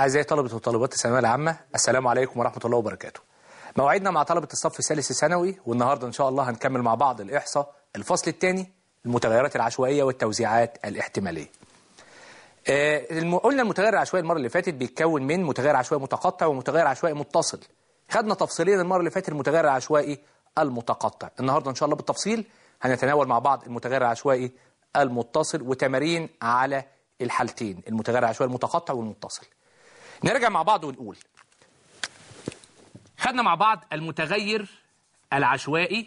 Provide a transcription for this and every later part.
أعزائي طلبة وطالبات الثانوية العامة السلام عليكم ورحمة الله وبركاته موعدنا مع طلبة الصف الثالث الثانوي والنهاردة إن شاء الله هنكمل مع بعض الإحصاء الفصل الثاني المتغيرات العشوائية والتوزيعات الاحتمالية آه، الم- قلنا المتغير العشوائي المرة اللي فاتت بيتكون من متغير عشوائي متقطع ومتغير عشوائي متصل خدنا تفصيليا المرة اللي فاتت المتغير العشوائي المتقطع النهاردة إن شاء الله بالتفصيل هنتناول مع بعض المتغير العشوائي المتصل وتمارين على الحالتين المتغير العشوائي المتقطع والمتصل نرجع مع بعض ونقول خدنا مع بعض المتغير العشوائي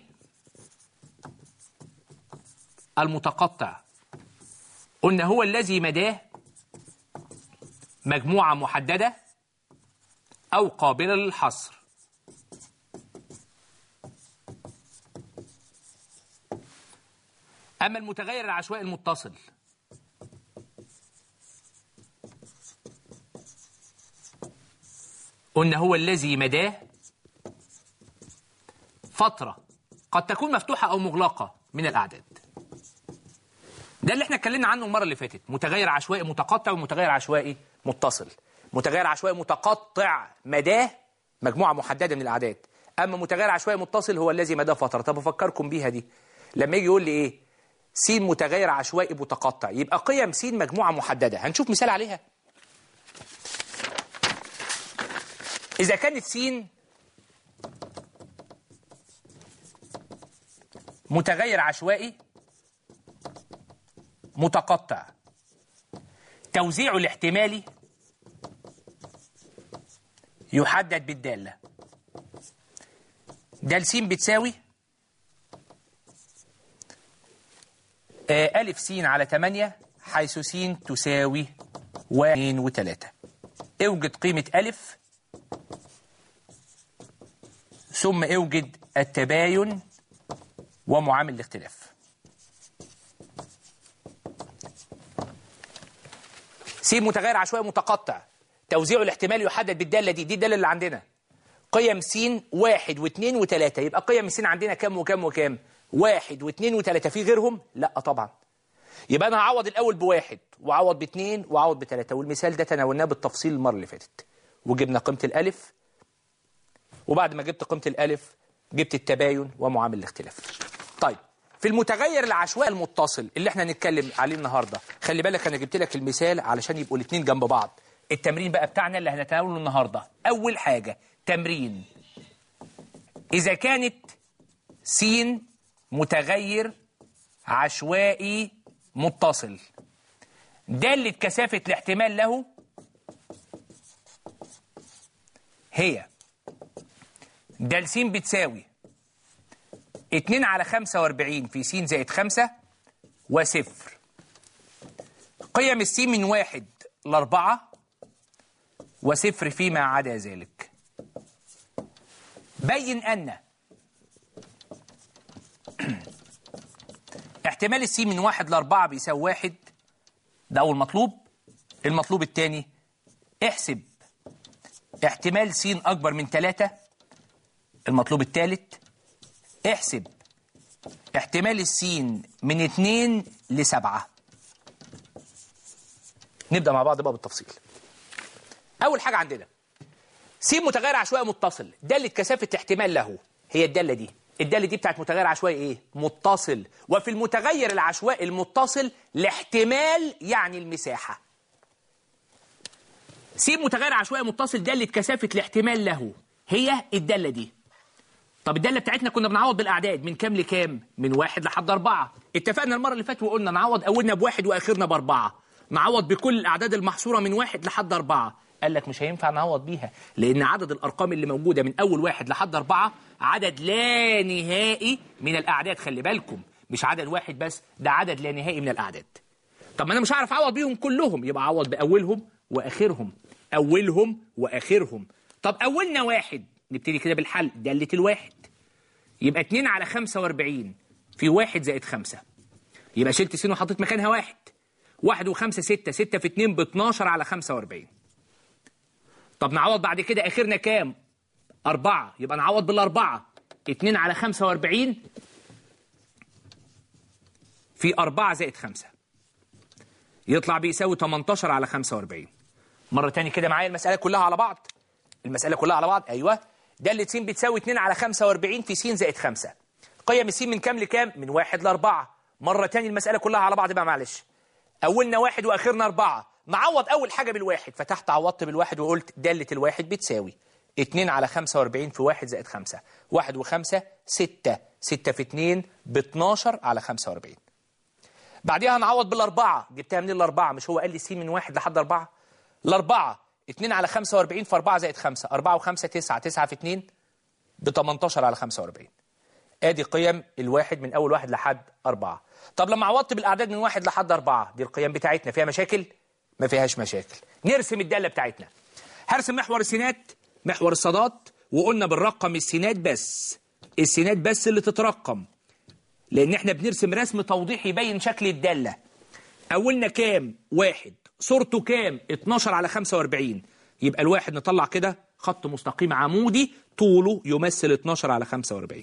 المتقطع قلنا هو الذي مداه مجموعة محددة أو قابلة للحصر أما المتغير العشوائي المتصل قلنا هو الذي مداه فترة قد تكون مفتوحة أو مغلقة من الأعداد ده اللي احنا اتكلمنا عنه المرة اللي فاتت متغير عشوائي متقطع ومتغير عشوائي متصل متغير عشوائي متقطع مداه مجموعة محددة من الأعداد أما متغير عشوائي متصل هو الذي مداه فترة طب أفكركم بيها دي لما يجي يقول لي إيه س متغير عشوائي متقطع يبقى قيم س مجموعة محددة هنشوف مثال عليها إذا كانت س متغير عشوائي متقطع توزيعه الاحتمالي يحدد بالدالة دال س بتساوي آه، ألف س على 8 حيث س تساوي 2 و3 اوجد قيمة ألف ثم اوجد التباين ومعامل الاختلاف س متغير عشوائي متقطع توزيعه الاحتمالي يحدد بالدالة دي دي الدالة اللي عندنا قيم س واحد واثنين وثلاثة يبقى قيم س عندنا كام وكام وكام واحد واثنين وثلاثة في غيرهم لا طبعا يبقى انا هعوض الاول بواحد وعوض باثنين وعوض بثلاثة والمثال ده تناولناه بالتفصيل المرة اللي فاتت وجبنا قيمة الالف وبعد ما جبت قيمة الالف جبت التباين ومعامل الاختلاف طيب في المتغير العشوائي المتصل اللي احنا هنتكلم عليه النهارده خلي بالك انا جبت لك المثال علشان يبقوا الاثنين جنب بعض التمرين بقى بتاعنا اللي هنتناوله النهارده اول حاجه تمرين اذا كانت س متغير عشوائي متصل دالة كثافة الاحتمال له هي دال س بتساوي 2 على 45 في س زائد 5 وصفر قيم الس من واحد لأربعة وصفر فيما عدا ذلك بين أن احتمال الس من واحد لأربعة بيساوي واحد ده أول مطلوب المطلوب الثاني احسب احتمال س أكبر من ثلاثة المطلوب الثالث احسب احتمال السين من اتنين لسبعة نبدأ مع بعض بقى بالتفصيل أول حاجة عندنا س متغير عشوائي متصل دالة كثافة احتمال له هي الدالة دي الدالة دي بتاعت متغير عشوائي ايه؟ متصل وفي المتغير العشوائي المتصل الاحتمال يعني المساحة س متغير عشوائي متصل دالة كثافة الاحتمال له هي الدالة دي طب الداله بتاعتنا كنا بنعوض بالاعداد من كام لكام؟ من واحد لحد اربعه. اتفقنا المره اللي فاتت وقلنا نعوض اولنا بواحد واخرنا باربعه. نعوض بكل الاعداد المحصوره من واحد لحد اربعه. قال لك مش هينفع نعوض بيها لان عدد الارقام اللي موجوده من اول واحد لحد اربعه عدد لا نهائي من الاعداد خلي بالكم مش عدد واحد بس ده عدد لا نهائي من الاعداد. طب ما انا مش هعرف اعوض بيهم كلهم يبقى اعوض باولهم واخرهم. اولهم واخرهم. طب اولنا واحد نبتدي كده بالحل دالة الواحد يبقى 2 على 45 في 1 زائد 5 يبقى شلت س وحطيت مكانها واحد واحد وخمسة ستة ستة في اتنين ب 12 على 45 طب نعوض بعد كده اخرنا كام؟ أربعة يبقى نعوض بالأربعة اتنين على 45 في 4 زائد 5 يطلع بيساوي 18 على 45 مرة تاني كده معايا المسألة كلها على بعض المسألة كلها على بعض أيوة دالة س بتساوي 2 على 45 في س زائد 5 قيم الس من كام لكام؟ من واحد لأربعة مرة تاني المسألة كلها على بعض بقى معلش أولنا واحد وآخرنا أربعة نعوض أول حاجة بالواحد فتحت عوضت بالواحد وقلت دالة الواحد بتساوي 2 على 45 في 1 زائد 5 1 و5 6 6 في 2 ب 12 على 45 بعديها هنعوض بالأربعة جبتها منين الأربعة مش هو قال لي س من واحد لحد أربعة الأربعة 2 على 45 في 4 زائد 5 4 و5 9 9 في 2 ب 18 على 45 ادي قيم الواحد من اول واحد لحد أربعة طب لما عوضت بالاعداد من واحد لحد أربعة دي القيم بتاعتنا فيها مشاكل ما فيهاش مشاكل نرسم الداله بتاعتنا هرسم محور السينات محور الصادات وقلنا بالرقم السينات بس السينات بس اللي تترقم لان احنا بنرسم رسم توضيحي يبين شكل الداله اولنا كام واحد صورته كام 12 على 45 يبقى الواحد نطلع كده خط مستقيم عمودي طوله يمثل 12 على 45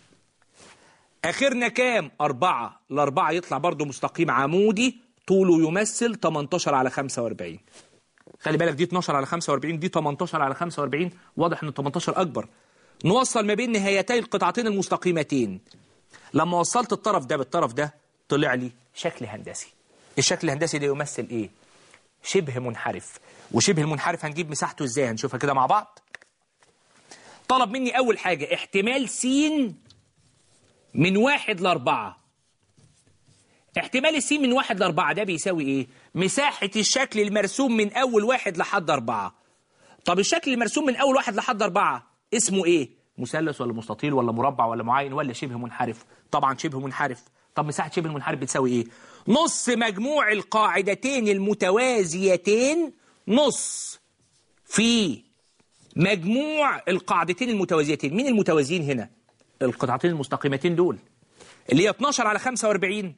اخرنا كام أربعة الأربعة يطلع برضو مستقيم عمودي طوله يمثل 18 على 45 خلي بالك دي 12 على 45 دي 18 على 45 واضح ان 18 اكبر نوصل ما بين نهايتي القطعتين المستقيمتين لما وصلت الطرف ده بالطرف ده طلع لي شكل هندسي الشكل الهندسي ده يمثل ايه شبه منحرف وشبه المنحرف هنجيب مساحته ازاي هنشوفها كده مع بعض طلب مني اول حاجة احتمال س من واحد لاربعة احتمال الس من واحد لاربعة ده بيساوي ايه مساحة الشكل المرسوم من اول واحد لحد اربعة طب الشكل المرسوم من اول واحد لحد اربعة اسمه ايه مثلث ولا مستطيل ولا مربع ولا معين ولا شبه منحرف طبعا شبه منحرف طب مساحة شبه المنحرف بتساوي ايه نص مجموع القاعدتين المتوازيتين نص في مجموع القاعدتين المتوازيتين مين المتوازيين هنا القطعتين المستقيمتين دول اللي هي 12 على 45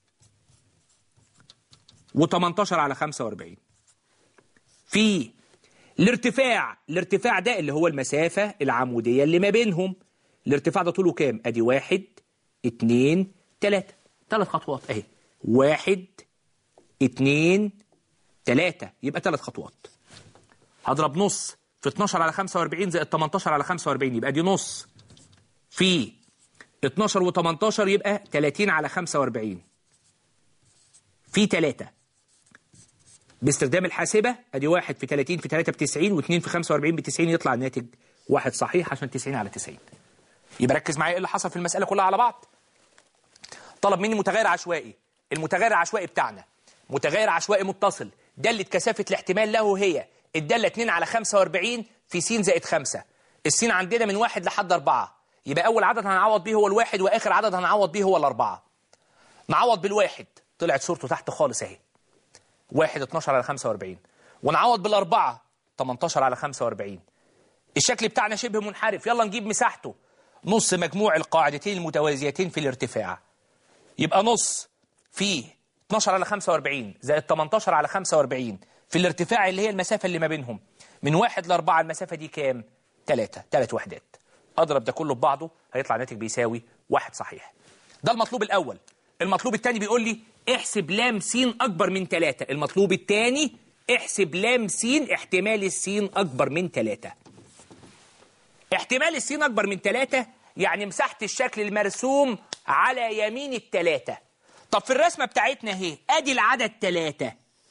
و18 على 45 في الارتفاع الارتفاع ده اللي هو المسافة العمودية اللي ما بينهم الارتفاع ده طوله كام ادي واحد اتنين تلاتة ثلاث خطوات اهي واحد اتنين تلاتة يبقى ثلاث خطوات هضرب نص في 12 على 45 زائد 18 على 45 يبقى دي نص في 12 و18 يبقى 30 على 45 في 3 باستخدام الحاسبة ادي 1 في 30 في 3 ب 90 و2 في 45 ب 90 يطلع الناتج واحد صحيح عشان 90 على 90 يبقى ركز معايا ايه اللي حصل في المسألة كلها على بعض طلب مني متغير عشوائي المتغير العشوائي بتاعنا متغير عشوائي متصل دالة كثافة الاحتمال له هي الدالة 2 على 45 في س زائد 5 السين عندنا من واحد لحد أربعة يبقى أول عدد هنعوض بيه هو الواحد وآخر عدد هنعوض بيه هو الأربعة نعوض بالواحد طلعت صورته تحت خالص أهي واحد 12 على 45 ونعوض بالأربعة 18 على 45 الشكل بتاعنا شبه منحرف يلا نجيب مساحته نص مجموع القاعدتين المتوازيتين في الارتفاع يبقى نص في 12 على 45 زائد 18 على 45 في الارتفاع اللي هي المسافة اللي ما بينهم من واحد لأربعة المسافة دي كام؟ ثلاثة ثلاث وحدات أضرب ده كله ببعضه هيطلع ناتج بيساوي واحد صحيح ده المطلوب الأول المطلوب الثاني بيقول لي احسب لام س أكبر من ثلاثة المطلوب الثاني احسب لام س احتمال السين أكبر من ثلاثة احتمال السين أكبر من ثلاثة يعني مساحة الشكل المرسوم على يمين الثلاثة طب في الرسمة بتاعتنا اهي ادي العدد ثلاثة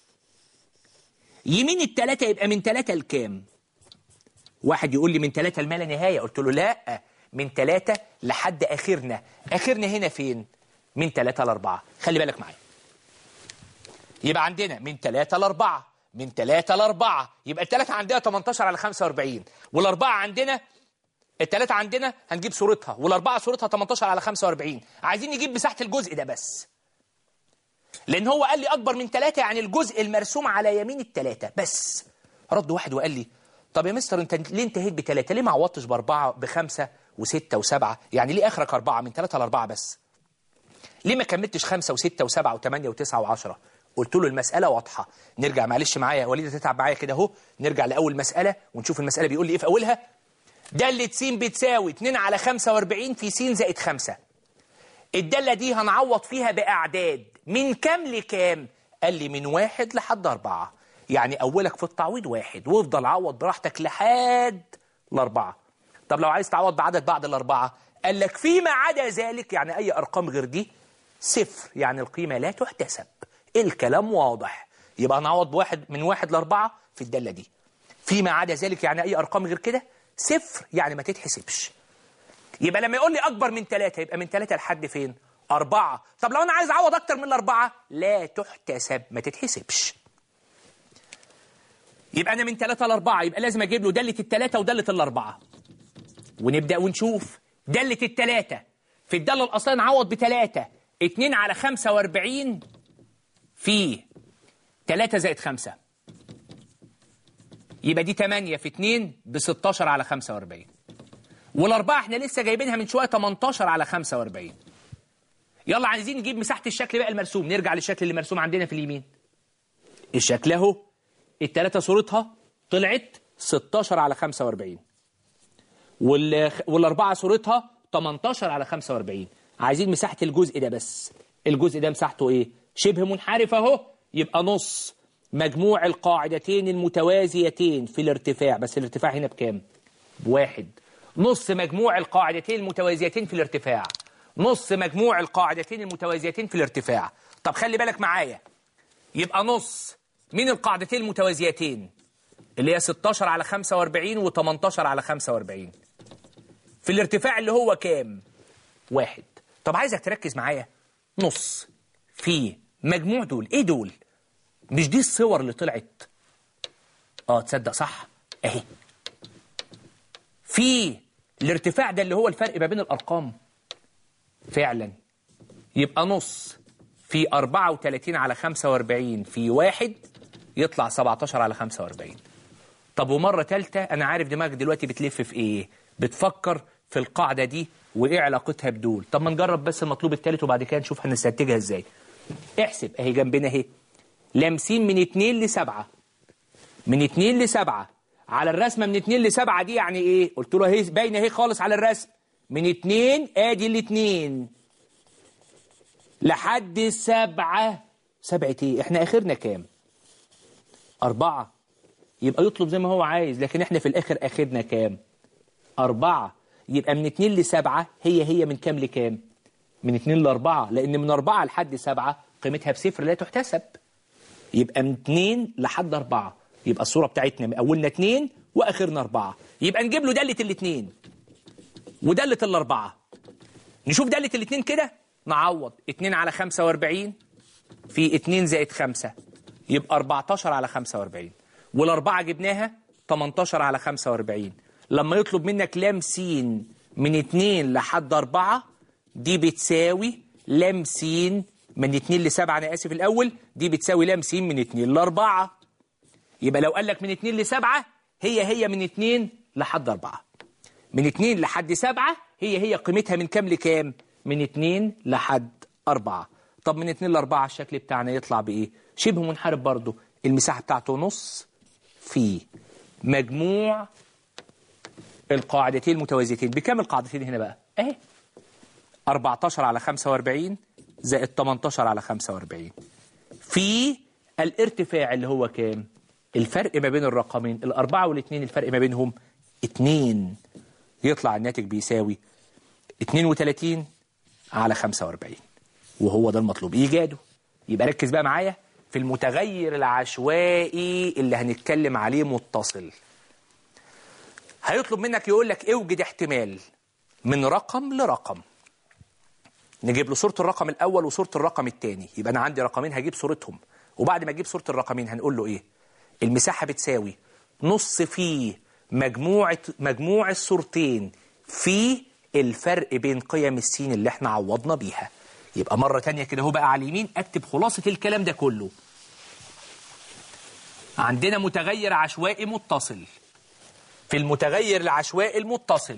يمين الثلاثة يبقى من ثلاثة لكام واحد يقول لي من ثلاثة لما لا نهاية قلت له لا من ثلاثة لحد آخرنا آخرنا هنا فين من ثلاثة لأربعة خلي بالك معايا يبقى عندنا من ثلاثة لأربعة من ثلاثة لأربعة يبقى الثلاثة عندنا 18 على 45 والأربعة عندنا الثلاثة عندنا هنجيب صورتها والأربعة صورتها 18 على 45 عايزين نجيب مساحة الجزء ده بس لأن هو قال لي أكبر من ثلاثة يعني الجزء المرسوم على يمين الثلاثة بس رد واحد وقال لي طب يا مستر أنت ليه انتهيت بثلاثة ليه ما عوضتش بأربعة بخمسة وستة وسبعة يعني ليه آخرك أربعة من ثلاثة لأربعة بس ليه ما كملتش خمسة وستة وسبعة وثمانية وتسعة وعشرة قلت له المسألة واضحة نرجع معلش معايا يا وليدة تتعب معايا كده اهو نرجع لأول مسألة ونشوف المسألة بيقول لي إيه في أولها دالة س بتساوي 2 على 45 في س زائد 5 الدالة دي هنعوض فيها بأعداد من كام لكام؟ قال لي من واحد لحد أربعة يعني أولك في التعويض واحد وافضل عوض براحتك لحد الأربعة طب لو عايز تعوض بعدد بعد الأربعة قال لك فيما عدا ذلك يعني أي أرقام غير دي صفر يعني القيمة لا تحتسب الكلام واضح يبقى نعوض بواحد من واحد لأربعة في الدالة دي فيما عدا ذلك يعني أي أرقام غير كده صفر يعني ما تتحسبش يبقى لما يقول لي أكبر من ثلاثة يبقى من ثلاثة لحد فين؟ أربعة طب لو أنا عايز أعوض أكتر من الأربعة لا تحتسب ما تتحسبش يبقى أنا من ثلاثة لأربعة يبقى لازم أجيب له دالة الثلاثة ودالة الأربعة ونبدأ ونشوف دالة الثلاثة في الدالة الأصلية نعوض بثلاثة اتنين على خمسة واربعين في تلاتة زائد خمسة يبقى دي تمانية في اتنين بستاشر على خمسة واربعين والأربعة احنا لسه جايبينها من شوية 18 على 45 يلا عايزين نجيب مساحة الشكل بقى المرسوم نرجع للشكل اللي مرسوم عندنا في اليمين الشكل اهو التلاتة صورتها طلعت 16 على 45 وال... والأربعة صورتها 18 على 45 عايزين مساحة الجزء ده بس الجزء ده مساحته ايه شبه منحرف اهو يبقى نص مجموع القاعدتين المتوازيتين في الارتفاع بس الارتفاع هنا بكام بواحد نص مجموع القاعدتين المتوازيتين في الارتفاع نص مجموع القاعدتين المتوازيتين في الارتفاع طب خلي بالك معايا يبقى نص من القاعدتين المتوازيتين اللي هي 16 على 45 و18 على 45 في الارتفاع اللي هو كام واحد طب عايزك تركز معايا نص في مجموع دول ايه دول مش دي الصور اللي طلعت اه تصدق صح اهي في الارتفاع ده اللي هو الفرق ما بين الارقام فعلا يبقى نص في 34 على 45 في واحد يطلع 17 على 45 طب ومرة تالتة أنا عارف دماغك دلوقتي بتلف في إيه بتفكر في القاعدة دي وإيه علاقتها بدول طب ما نجرب بس المطلوب التالت وبعد كده نشوف هنستنتجها إزاي احسب أهي جنبنا أهي لامسين من 2 ل 7 من 2 ل 7 على الرسمة من 2 ل 7 دي يعني إيه قلت له اهي باينة اهي خالص على الرسم من 2 آدي الاتنين لحد سبعة سبعة ايه احنا اخرنا كام أربعة يبقى يطلب زي ما هو عايز لكن احنا في الآخر اخرنا كام أربعة يبقى من اتنين لسبعة هي هي من كام لكام من اتنين لأربعة لأن من أربعة لحد سبعة قيمتها بصفر لا تحتسب يبقى من اتنين لحد أربعة يبقى الصورة بتاعتنا من أولنا اتنين وآخرنا أربعة يبقى نجيب له دالة الاتنين ودالة الأربعة نشوف دالة الاتنين كده نعوض 2 على 45 في 2 زائد 5 يبقى 14 على 45 والأربعة جبناها 18 على 45 لما يطلب منك لام س من 2 لحد 4 دي بتساوي لام س من 2 ل 7 أنا آسف الأول دي بتساوي لام س من 2 ل 4 يبقى لو قال لك من 2 ل 7 هي هي من 2 لحد 4 من 2 لحد 7 هي هي قيمتها من كام لكام؟ من 2 لحد 4 طب من 2 ل 4 الشكل بتاعنا يطلع بإيه؟ شبه منحرف برضه المساحة بتاعته نص في مجموع القاعدتين المتوازيتين بكام القاعدتين هنا بقى؟ اهي 14 على 45 زائد 18 على 45 في الارتفاع اللي هو كام؟ الفرق ما بين الرقمين الأربعة والاثنين الفرق ما بينهم اتنين يطلع الناتج بيساوي 32 على 45 وهو ده المطلوب إيجاده يبقى ركز بقى معايا في المتغير العشوائي اللي هنتكلم عليه متصل هيطلب منك يقول لك اوجد احتمال من رقم لرقم نجيب له صورة الرقم الأول وصورة الرقم الثاني يبقى أنا عندي رقمين هجيب صورتهم وبعد ما أجيب صورة الرقمين هنقول له إيه المساحة بتساوي نص في مجموعة مجموع الصورتين في الفرق بين قيم السين اللي احنا عوضنا بيها يبقى مرة تانية كده هو بقى على اليمين اكتب خلاصة الكلام ده كله عندنا متغير عشوائي متصل في المتغير العشوائي المتصل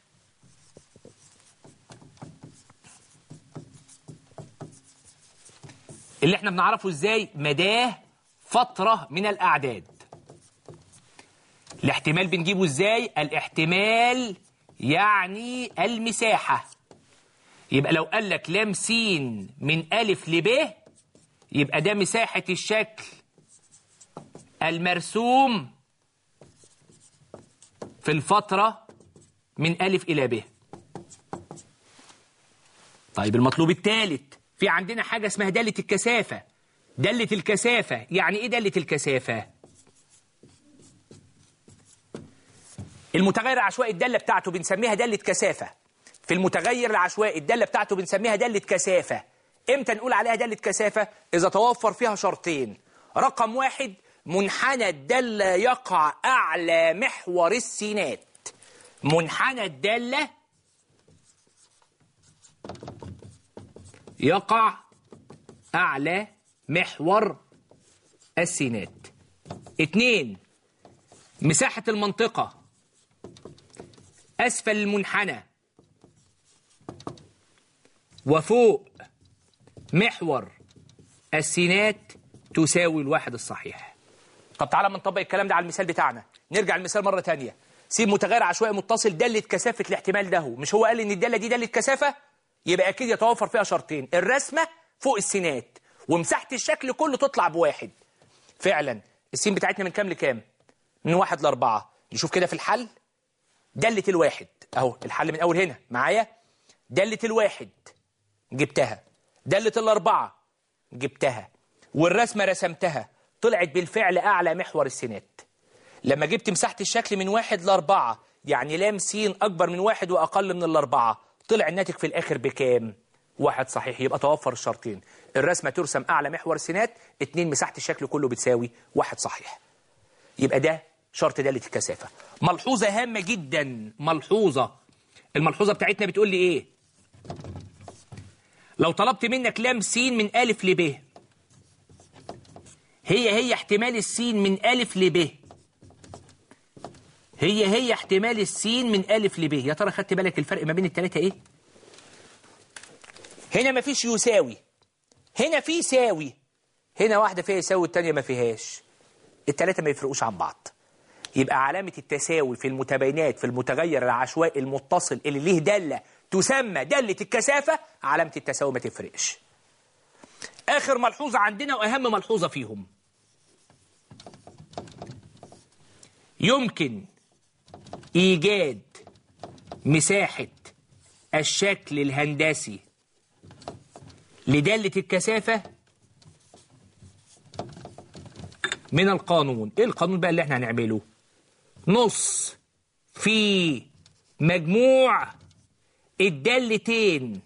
اللي احنا بنعرفه ازاي مداه فترة من الأعداد الاحتمال بنجيبه ازاي الاحتمال يعني المساحة يبقى لو قال لك لام س من ألف لب يبقى ده مساحة الشكل المرسوم في الفترة من ألف إلى ب طيب المطلوب الثالث في عندنا حاجة اسمها دالة الكثافة دالة الكثافة يعني إيه دالة الكثافة؟ المتغير العشوائي الدالة بتاعته بنسميها دالة كثافة في المتغير العشوائي الدالة بتاعته بنسميها دالة كثافة امتى نقول عليها دالة كثافة؟ إذا توفر فيها شرطين رقم واحد منحنى الدالة يقع أعلى محور السينات منحنى الدالة يقع أعلى محور السينات اتنين مساحة المنطقة أسفل المنحنى وفوق محور السينات تساوي الواحد الصحيح طب تعالى ما نطبق الكلام ده على المثال بتاعنا نرجع المثال مرة تانية سيب متغير عشوائي متصل دالة كثافة الاحتمال ده مش هو قال ان الدالة دي دالة كثافة يبقى اكيد يتوفر فيها شرطين الرسمة فوق السينات ومساحة الشكل كله تطلع بواحد فعلا السين بتاعتنا من كام لكام من واحد لأربعة نشوف كده في الحل دالة الواحد اهو الحل من اول هنا معايا دالة الواحد جبتها دالة الأربعة جبتها والرسمة رسمتها طلعت بالفعل أعلى محور السينات لما جبت مساحة الشكل من واحد لأربعة يعني لام س أكبر من واحد وأقل من الأربعة طلع الناتج في الآخر بكام؟ واحد صحيح يبقى توفر الشرطين الرسمة ترسم أعلى محور السينات اتنين مساحة الشكل كله بتساوي واحد صحيح يبقى ده شرط دالة الكثافة ملحوظة هامة جدا ملحوظة الملحوظة بتاعتنا بتقول لي إيه؟ لو طلبت منك لام س من ألف لب هي هي احتمال السين من ألف لب هي هي احتمال السين من ألف لب يا ترى خدت بالك الفرق ما بين التلاتة إيه؟ هنا مفيش يساوي هنا في ساوي هنا واحدة فيها يساوي والتانية ما فيهاش التلاتة ما يفرقوش عن بعض يبقى علامة التساوي في المتباينات في المتغير العشوائي المتصل اللي ليه دالة تسمى دالة الكثافة علامة التساوي ما تفرقش آخر ملحوظة عندنا وأهم ملحوظة فيهم يمكن إيجاد مساحة الشكل الهندسي لدالة الكثافة من القانون إيه القانون بقى اللي احنا هنعمله نص في مجموع الدالتين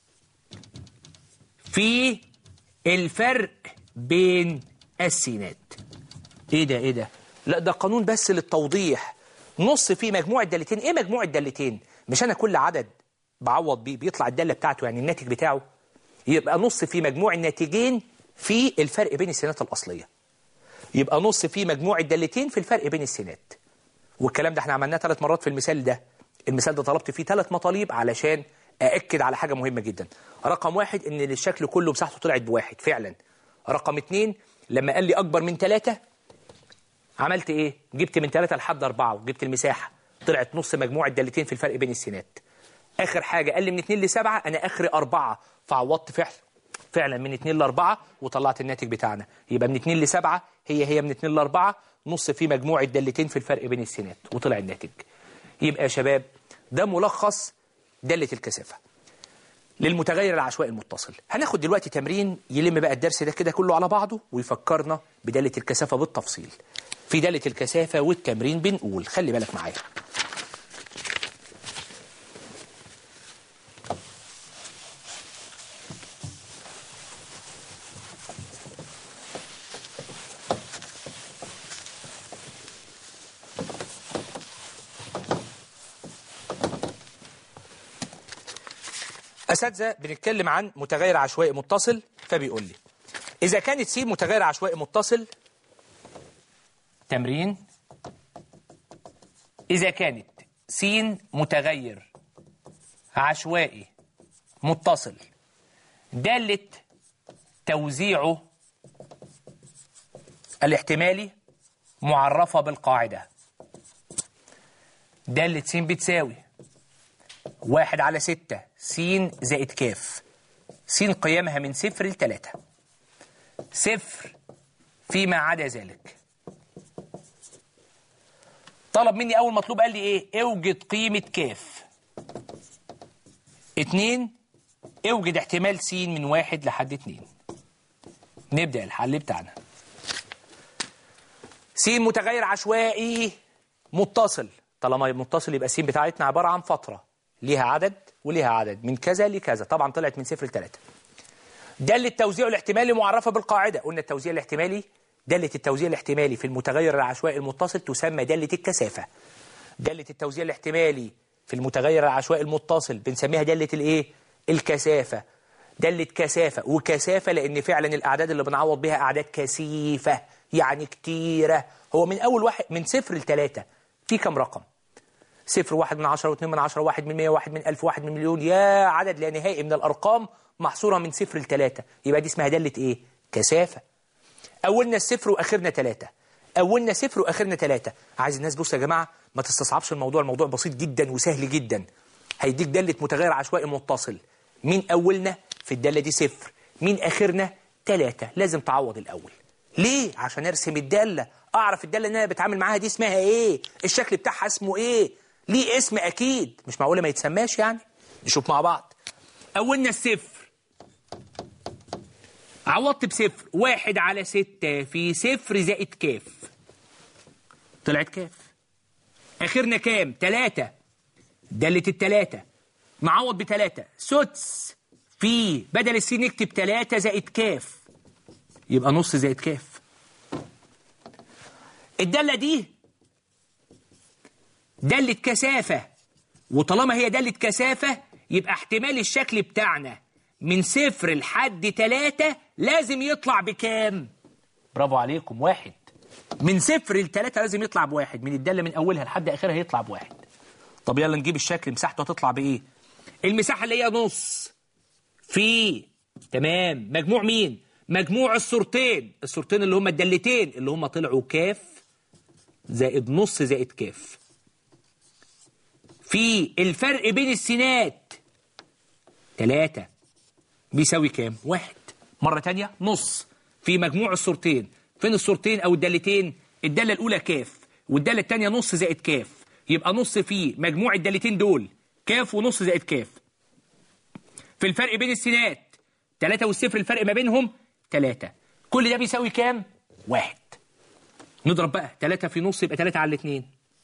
في الفرق بين السينات ايه ده ايه ده لا ده قانون بس للتوضيح نص في مجموع الدالتين ايه مجموع الدالتين مش انا كل عدد بعوض بيه بيطلع الداله بتاعته يعني الناتج بتاعه يبقى نص في مجموع الناتجين في الفرق بين السينات الاصليه يبقى نص في مجموع الدالتين في الفرق بين السينات والكلام ده احنا عملناه ثلاث مرات في المثال ده المثال ده طلبت فيه ثلاث مطالب علشان أأكد على حاجة مهمة جدا رقم واحد إن الشكل كله مساحته طلعت بواحد فعلا رقم اتنين لما قال لي أكبر من ثلاثة عملت إيه؟ جبت من ثلاثة لحد أربعة وجبت المساحة طلعت نص مجموع الدالتين في الفرق بين السينات آخر حاجة قال لي من اتنين لسبعة أنا آخر أربعة فعوضت فعلا فعلا من اتنين لأربعة وطلعت الناتج بتاعنا يبقى من اتنين لسبعة هي هي من اتنين لأربعة نص في مجموع الدالتين في الفرق بين السينات وطلع الناتج يبقى يا شباب ده ملخص دالة الكثافة للمتغير العشوائي المتصل هناخد دلوقتي تمرين يلم بقى الدرس ده كده كله على بعضه ويفكرنا بدالة الكثافة بالتفصيل في دالة الكثافة والتمرين بنقول خلي بالك معايا أساتذة بنتكلم عن متغير عشوائي متصل فبيقول لي إذا كانت س متغير عشوائي متصل تمرين إذا كانت س متغير عشوائي متصل دالة توزيعه الاحتمالي معرفة بالقاعدة دالة س بتساوي واحد على ستة س زائد كاف س قيمها من صفر لتلاتة صفر فيما عدا ذلك طلب مني اول مطلوب قال لي ايه اوجد قيمه كاف اتنين اوجد احتمال س من واحد لحد اتنين نبدا الحل بتاعنا س متغير عشوائي متصل طالما متصل يبقى س بتاعتنا عباره عن فتره ليها عدد وليها عدد من كذا لكذا طبعا طلعت من صفر لثلاثه دالة التوزيع الاحتمالي معرفة بالقاعدة قلنا التوزيع الاحتمالي دالة التوزيع الاحتمالي في المتغير العشوائي المتصل تسمى دالة الكثافة دالة التوزيع الاحتمالي في المتغير العشوائي المتصل بنسميها دالة الايه الكثافة دالة كثافة وكثافة لأن فعلا الأعداد اللي بنعوض بها أعداد كثيفة يعني كتيرة هو من أول واحد من صفر لثلاثة في كم رقم صفر واحد من عشرة واثنين من عشرة واحد من مية واحد من ألف واحد من مليون يا عدد لا نهائي من الأرقام محصورة من صفر لثلاثة يبقى دي اسمها دالة إيه؟ كثافة أولنا الصفر وآخرنا ثلاثة أولنا صفر وآخرنا ثلاثة عايز الناس بص يا جماعة ما تستصعبش الموضوع الموضوع بسيط جدا وسهل جدا هيديك دالة متغير عشوائي متصل مين أولنا في الدالة دي صفر مين آخرنا ثلاثة لازم تعوض الأول ليه؟ عشان أرسم الدالة أعرف الدالة اللي أنا بتعامل معاها دي اسمها إيه؟ الشكل بتاعها اسمه إيه؟ ليه اسم أكيد مش معقولة ما يتسماش يعني نشوف مع بعض أولنا الصفر عوضت بصفر واحد على ستة في صفر زائد كاف طلعت كاف آخرنا كام؟ تلاتة دالة التلاتة معوض بتلاتة سدس في بدل السين نكتب تلاتة زائد كاف يبقى نص زائد كاف الدالة دي دالة كثافة وطالما هي دالة كثافة يبقى احتمال الشكل بتاعنا من صفر لحد تلاتة لازم يطلع بكام؟ برافو عليكم واحد من صفر لتلاتة لازم يطلع بواحد من الدالة من أولها لحد آخرها يطلع بواحد طب يلا نجيب الشكل مساحته هتطلع بإيه؟ المساحة اللي هي نص في تمام مجموع مين؟ مجموع الصورتين الصورتين اللي هم الدالتين اللي هم طلعوا كاف زائد نص زائد كاف في الفرق بين السينات تلاتة بيساوي كام؟ واحد مرة تانية نص في مجموع الصورتين فين الصورتين أو الدالتين؟ الدالة الأولى كاف والدالة التانية نص زائد كاف يبقى نص في مجموع الدالتين دول كاف ونص زائد كاف في الفرق بين السينات تلاتة والصفر الفرق ما بينهم تلاتة كل ده بيساوي كام؟ واحد نضرب بقى تلاتة في نص يبقى تلاتة على الاتنين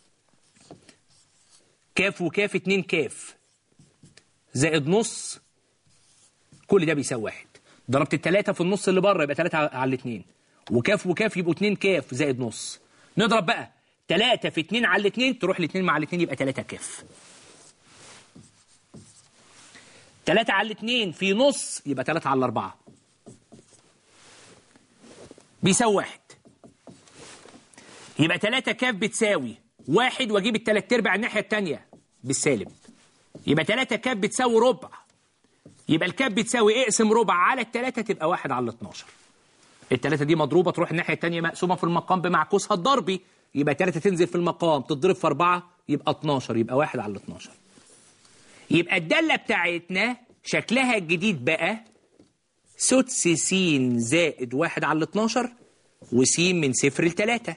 كاف وكاف اتنين كاف زائد نص كل ده بيساوي واحد ضربت التلاتة في النص اللي بره يبقى تلاتة على الاتنين وكاف وكاف يبقوا اتنين كاف زائد نص نضرب بقى تلاتة في اتنين على الاتنين تروح الاتنين مع الاتنين يبقى تلاتة كاف تلاتة على الاتنين في نص يبقى تلاتة على الأربعة بيساوي واحد يبقى تلاتة كاف بتساوي واحد واجيب التلات ارباع الناحية التانية بالسالب يبقى تلاتة كاف بتساوي ربع يبقى الكاف بتساوي اقسم ربع على التلاتة تبقى واحد على الاتناشر التلاتة دي مضروبة تروح الناحية التانية مقسومة في المقام بمعكوسها الضربي يبقى تلاتة تنزل في المقام تضرب في أربعة يبقى 12 يبقى واحد على 12 يبقى الدالة بتاعتنا شكلها الجديد بقى سدس س زائد واحد على 12 وس من صفر لتلاتة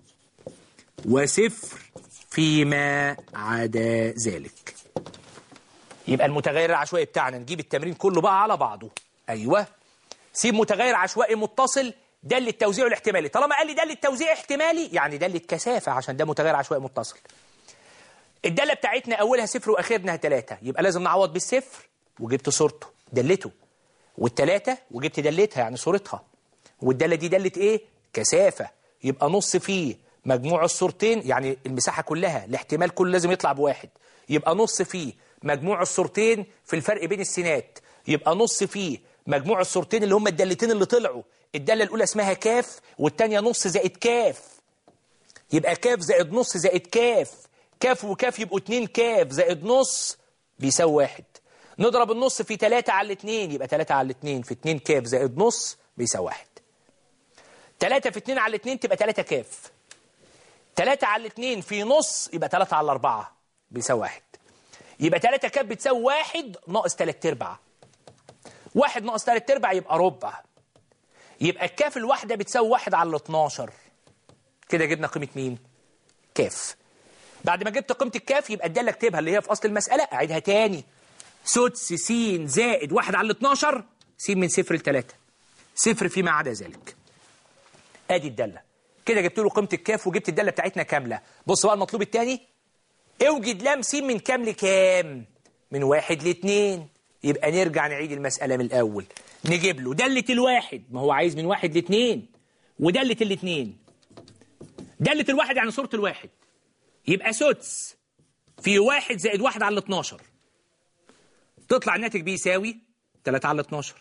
وصفر فيما عدا ذلك يبقى المتغير العشوائي بتاعنا نجيب التمرين كله بقى على بعضه ايوه س متغير عشوائي متصل دالة التوزيع الاحتمالي طالما قال لي دالة توزيع احتمالي يعني دالة كثافة عشان ده متغير عشوائي متصل الدالة بتاعتنا أولها صفر وآخرها ثلاثة يبقى لازم نعوض بالصفر وجبت صورته دلته والتلاتة وجبت دلتها يعني صورتها والدالة دي دالة إيه؟ كثافة يبقى نص فيه مجموع الصورتين يعني المساحة كلها الاحتمال كله لازم يطلع بواحد يبقى نص فيه مجموع الصورتين في الفرق بين السينات يبقى نص فيه مجموع الصورتين اللي هم الدالتين اللي طلعوا الدالة الأولى اسمها كاف والتانية نص زائد كاف يبقى كاف زائد نص زائد كاف كاف وكاف يبقوا اتنين كاف زائد نص بيساوي واحد نضرب النص في تلاتة على الاتنين يبقى تلاتة على الاتنين في اتنين كاف زائد نص بيساوي واحد تلاتة في اتنين على الاتنين تبقى تلاتة كاف تلاتة على الاتنين في نص يبقى تلاتة على أربعة بيساوي واحد يبقى تلاتة كاف بتساوي واحد ناقص تلات أرباع واحد ناقص تلات أرباع يبقى ربع يبقى الكاف الواحدة بتساوي واحد على الاتناشر كده جبنا قيمة مين؟ كاف بعد ما جبت قيمة الكاف يبقى الدالة اكتبها اللي هي في أصل المسألة أعيدها تاني سدس س زائد واحد على ال 12 س من صفر لتلاتة صفر فيما عدا ذلك ادي الدالة كده جبت له قيمة الكاف وجبت الدالة بتاعتنا كاملة بص بقى المطلوب التاني اوجد لام س من كام لكام من واحد لاتنين يبقى نرجع نعيد المسألة من الأول نجيب له دالة الواحد ما هو عايز من واحد لاتنين ودالة الاتنين دالة الواحد يعني صورة الواحد يبقى سدس في واحد زائد واحد على 12 تطلع الناتج بيساوي 3 على 12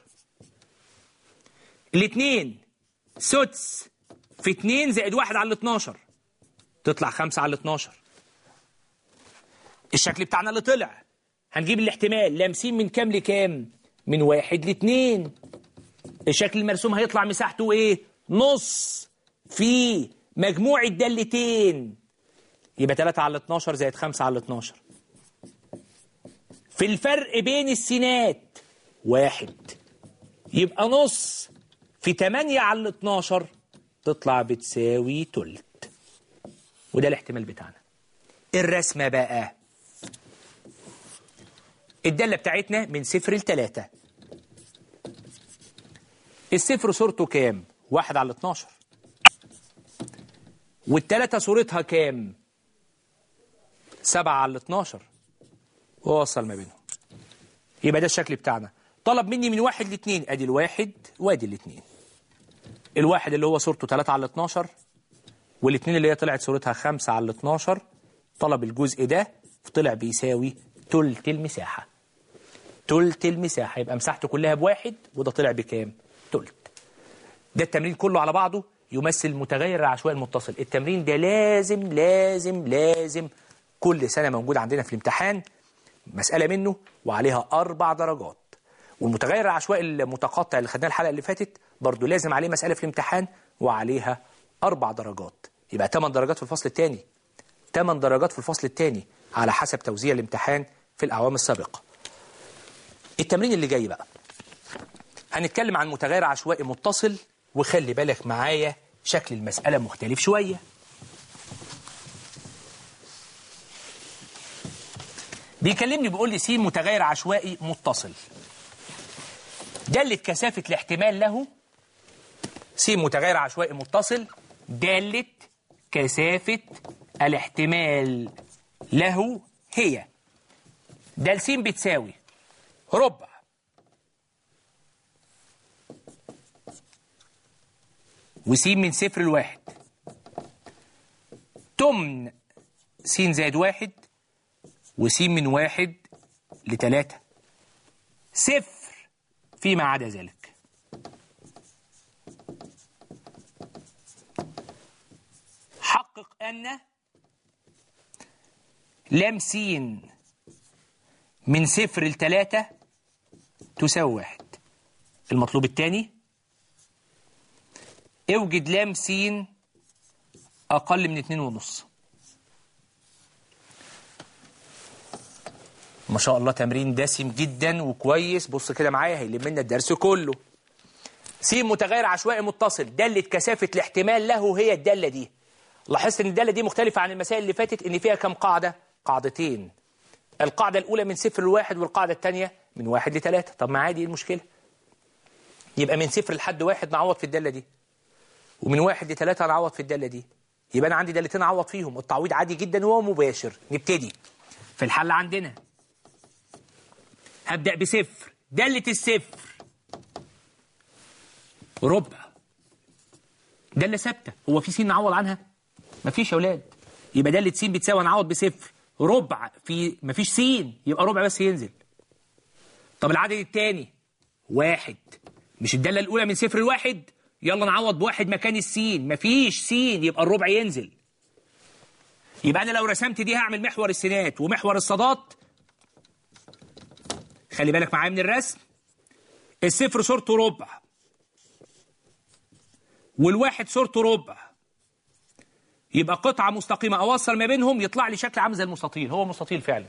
الاثنين سدس في 2 زائد 1 على 12 تطلع 5 على 12 الشكل بتاعنا اللي طلع هنجيب الاحتمال لامسين من كام لكام من واحد لاتنين الشكل المرسوم هيطلع مساحته ايه نص في مجموع الدالتين يبقى 3 على 12 زائد 5 على 12 في الفرق بين السينات واحد يبقى نص في 8 على 12 تطلع بتساوي تلت وده الاحتمال بتاعنا الرسمة بقى الدالة بتاعتنا من صفر لتلاتة الصفر صورته كام؟ واحد على 12 والتلاتة صورتها كام؟ سبعة على 12 ووصل ما بينهم يبقى ده الشكل بتاعنا طلب مني من واحد لاتنين ادي الواحد وادي الاتنين الواحد اللي هو صورته 3 على 12 والاتنين اللي هي طلعت صورتها 5 على 12 طلب الجزء ده طلع بيساوي تلت المساحة تلت المساحة يبقى مساحته كلها بواحد وده طلع بكام؟ تلت ده التمرين كله على بعضه يمثل متغير العشوائي المتصل التمرين ده لازم لازم لازم كل سنة موجود عندنا في الامتحان مسألة منه وعليها أربع درجات والمتغير العشوائي المتقطع اللي خدناه الحلقة اللي فاتت برضه لازم عليه مسألة في الامتحان وعليها أربع درجات يبقى 8 درجات في الفصل الثاني 8 درجات في الفصل الثاني على حسب توزيع الامتحان في الأعوام السابقة التمرين اللي جاي بقى هنتكلم عن متغير عشوائي متصل وخلي بالك معايا شكل المسألة مختلف شوية بيكلمني بيقول لي س متغير عشوائي متصل دالة كثافة الاحتمال له س متغير عشوائي متصل دالة كثافة الاحتمال له هي دال س بتساوي ربع وس من صفر لواحد تمن س زائد واحد وس من واحد لتلاتة صفر فيما عدا ذلك حقق أن لام س من صفر لتلاتة تساوي واحد المطلوب الثاني اوجد لام س أقل من اتنين ونص ما شاء الله تمرين دسم جدا وكويس بص كده معايا هيلم لنا الدرس كله س متغير عشوائي متصل دالة كثافة الاحتمال له هي الدالة دي لاحظت ان الدالة دي مختلفة عن المسائل اللي فاتت ان فيها كم قاعدة قاعدتين القاعدة الأولى من صفر لواحد والقاعدة الثانية من واحد لثلاثة طب ما عادي ايه المشكلة يبقى من صفر لحد واحد نعوض في الدالة دي ومن واحد لثلاثة نعوض في الدالة دي يبقى أنا عندي دالتين أعوض فيهم التعويض عادي جدا وهو مباشر نبتدي في الحل عندنا هبدأ بصفر دالة الصفر ربع دالة ثابتة هو في س نعوض عنها مفيش يا أولاد يبقى دالة س بتساوي نعوض بصفر ربع في مفيش س يبقى ربع بس ينزل طب العدد الثاني واحد مش الدالة الأولى من صفر لواحد يلا نعوض بواحد مكان السين مفيش سين يبقى الربع ينزل يبقى أنا لو رسمت دي هعمل محور السينات ومحور الصادات خلي بالك معايا من الرسم الصفر صورته ربع والواحد صورته ربع يبقى قطعة مستقيمة أوصل ما بينهم يطلع لي شكل عامل زي المستطيل هو مستطيل فعلا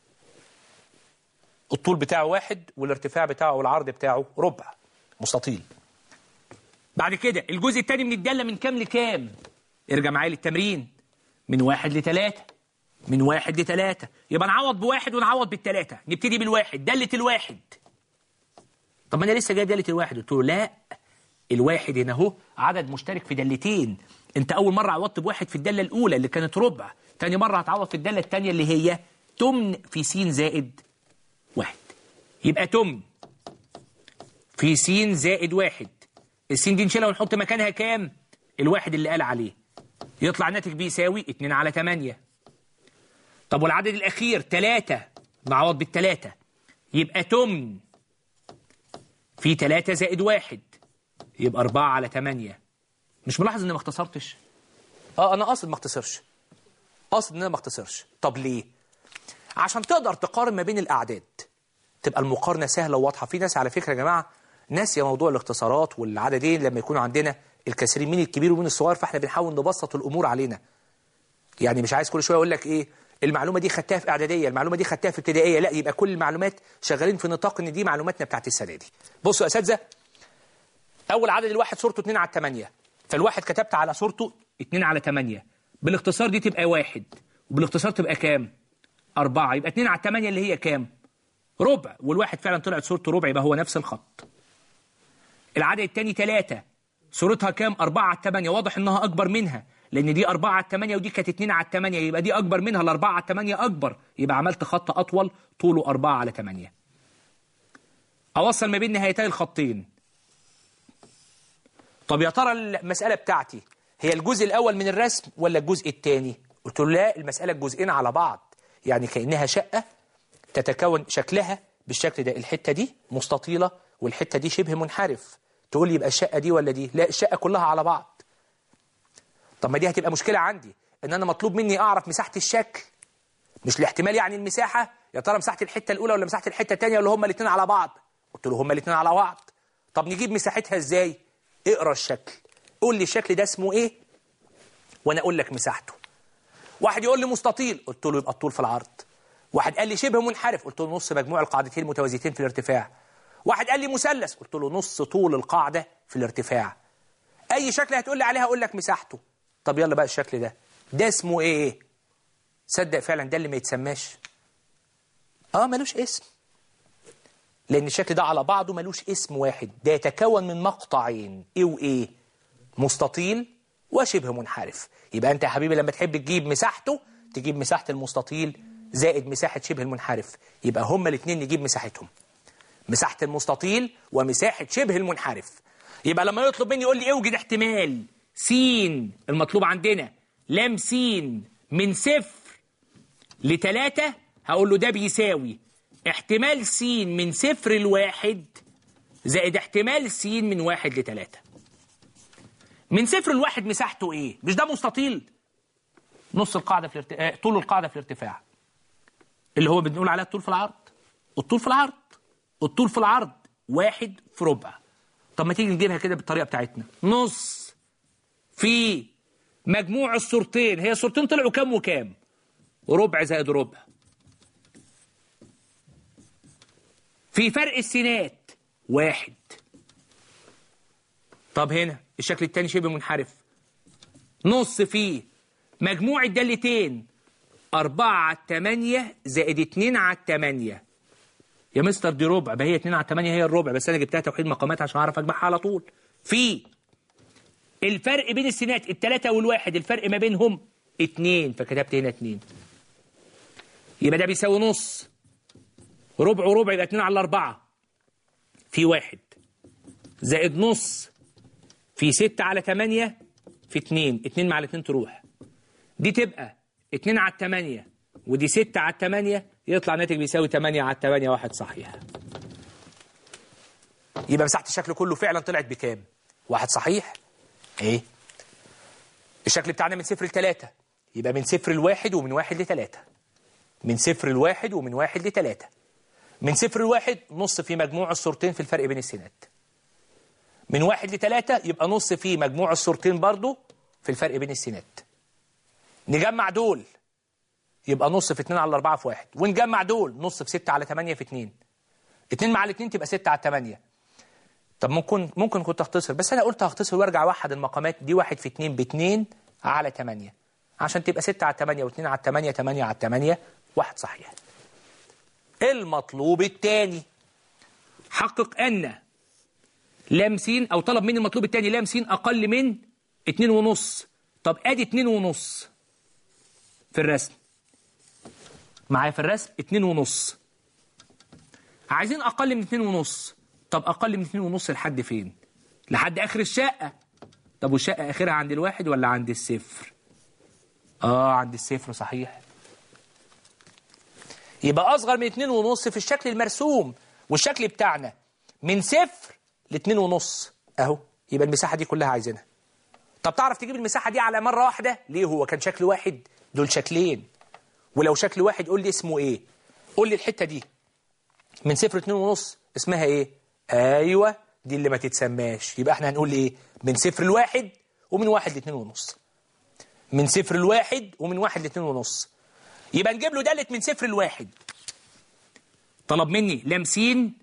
الطول بتاعه واحد والارتفاع بتاعه والعرض بتاعه ربع مستطيل بعد كده الجزء الثاني من الدالة من كام لكام ارجع معايا للتمرين من واحد لثلاثة من واحد لتلاتة يبقى نعوض بواحد ونعوض بالتلاتة نبتدي بالواحد دالة الواحد طب ما انا لسه جايب دالة الواحد قلت له لا الواحد هنا اهو عدد مشترك في دالتين انت اول مرة عوضت بواحد في الدالة الاولى اللي كانت ربع تاني مرة هتعوض في الدالة التانية اللي هي تمن في س زائد واحد يبقى تمن في س زائد واحد السين دي نشيلها ونحط مكانها كام الواحد اللي قال عليه يطلع الناتج بيساوي 2 على 8 طب والعدد الأخير 3 نعوض بالتلاتة يبقى تمن في 3 زائد واحد يبقى 4 على 8 مش ملاحظ اني ما اختصرتش اه انا قاصد ما اختصرش قاصد ان انا ما اختصرش طب ليه عشان تقدر تقارن ما بين الاعداد تبقى المقارنه سهله وواضحه في ناس على فكره يا جماعه ناسيه موضوع الاختصارات والعددين لما يكونوا عندنا الكثيرين مين الكبير ومين الصغير فاحنا بنحاول نبسط الامور علينا يعني مش عايز كل شويه اقول لك ايه المعلومه دي خدتها في اعداديه المعلومه دي خدتها في ابتدائيه لا يبقى كل المعلومات شغالين في نطاق ان دي معلوماتنا بتاعت السنه دي بصوا يا اساتذه اول عدد الواحد صورته 2 على 8 فالواحد كتبت على صورته 2 على 8 بالاختصار دي تبقى واحد وبالاختصار تبقى كام أربعة يبقى 2 على 8 اللي هي كام ربع والواحد فعلا طلعت صورته ربع يبقى هو نفس الخط العدد الثاني 3 صورتها كام 4 على 8 واضح انها اكبر منها لان دي 4 على 8 ودي كانت 2 على 8 يبقى دي اكبر منها ال 4 على 8 اكبر يبقى عملت خط اطول طوله 4 على 8 اوصل ما بين نهايتي الخطين طب يا ترى المساله بتاعتي هي الجزء الاول من الرسم ولا الجزء الثاني قلت له لا المساله الجزئين على بعض يعني كانها شقه تتكون شكلها بالشكل ده الحته دي مستطيله والحته دي شبه منحرف تقول لي يبقى الشقه دي ولا دي لا الشقه كلها على بعض طب ما دي هتبقى مشكله عندي ان انا مطلوب مني اعرف مساحه الشكل مش الاحتمال يعني المساحه يا ترى مساحه الحته الاولى ولا مساحه الحته الثانيه ولا هما الاثنين على بعض قلت له هما الاثنين على بعض طب نجيب مساحتها ازاي اقرا الشكل قول لي الشكل ده اسمه ايه وانا اقول لك مساحته واحد يقول لي مستطيل قلت له يبقى الطول في العرض واحد قال لي شبه منحرف قلت له نص مجموع القاعدتين المتوازيتين في الارتفاع واحد قال لي مثلث قلت له نص طول القاعده في الارتفاع اي شكل هتقول لي عليها اقول لك مساحته طب يلا بقى الشكل ده ده اسمه ايه صدق فعلا ده اللي ما يتسماش اه ملوش اسم لان الشكل ده على بعضه ملوش اسم واحد ده يتكون من مقطعين ايه وايه مستطيل وشبه منحرف يبقى انت يا حبيبي لما تحب تجيب مساحته تجيب مساحه المستطيل زائد مساحه شبه المنحرف يبقى هما الاثنين نجيب مساحتهم مساحه المستطيل ومساحه شبه المنحرف يبقى لما يطلب مني يقول لي اوجد احتمال س المطلوب عندنا لام س من صفر لتلاتة هقول له ده بيساوي احتمال س من صفر لواحد زائد احتمال س من واحد لتلاتة من صفر لواحد مساحته ايه؟ مش ده مستطيل؟ نص القاعدة في الارت... آه، طول القاعدة في الارتفاع اللي هو بنقول عليها الطول في العرض الطول في العرض الطول في العرض واحد في ربع طب ما تيجي نجيبها كده بالطريقة بتاعتنا نص في مجموع الصورتين هي الصورتين طلعوا كام وكام ربع زائد ربع في فرق السينات واحد طب هنا الشكل التاني شبه منحرف نص في مجموع الدالتين أربعة على التمانية زائد اتنين على التمانية يا مستر دي ربع ما هي اتنين على التمانية هي الربع بس أنا جبتها توحيد مقامات عشان أعرف أجمعها على طول في الفرق بين السينات التلاتة والواحد الفرق ما بينهم اتنين فكتبت هنا اتنين يبقى ده بيساوي نص ربع وربع يبقى اتنين على أربعة في واحد زائد نص في ستة على تمانية في اتنين اتنين مع الاتنين تروح دي تبقى اتنين على التمانية ودي ستة على التمانية يطلع الناتج بيساوي تمانية على التمانية واحد صحيح يبقى مساحة الشكل كله فعلا طلعت بكام؟ واحد صحيح؟ ايه؟ الشكل بتاعنا من صفر لتلاتة يبقى من صفر لواحد ومن واحد لتلاتة من صفر لواحد ومن واحد لتلاتة من صفر لواحد نص في مجموع الصورتين في الفرق بين السينات من واحد لتلاتة يبقى نص في مجموع الصورتين برضو في الفرق بين السينات نجمع دول يبقى نص في اتنين على أربعة في واحد ونجمع دول نص في ستة على تمانية في اتنين اتنين مع الاتنين تبقى ستة على تمانية طب ممكن ممكن كنت اختصر بس انا قلت هختصر وارجع اوحد المقامات دي واحد في اتنين باتنين على تمانية عشان تبقى 6 على 8 و2 على 8 8 على 8 واحد صحيح المطلوب الثاني حقق أن لام س أو طلب مني المطلوب الثاني لام س أقل من 2 ونص طب أدي 2 ونص في الرسم معايا في الرسم 2 ونص عايزين أقل من 2 ونص طب أقل من 2 ونص لحد فين؟ لحد آخر الشقة طب والشقة آخرها عند الواحد ولا عند الصفر؟ آه عند الصفر صحيح يبقى أصغر من اتنين ونص في الشكل المرسوم والشكل بتاعنا من صفر لاتنين ونص أهو يبقى المساحة دي كلها عايزينها طب تعرف تجيب المساحة دي على مرة واحدة ليه هو كان شكل واحد دول شكلين ولو شكل واحد قول لي اسمه ايه قول لي الحتة دي من صفر لاتنين ونص اسمها ايه ايوه دي اللي ما تتسماش يبقى احنا هنقول ايه من صفر لواحد ومن واحد لاتنين ونص من صفر لواحد ومن واحد لاتنين ونص يبقى نجيب له دالة من صفر لواحد طلب مني لامسين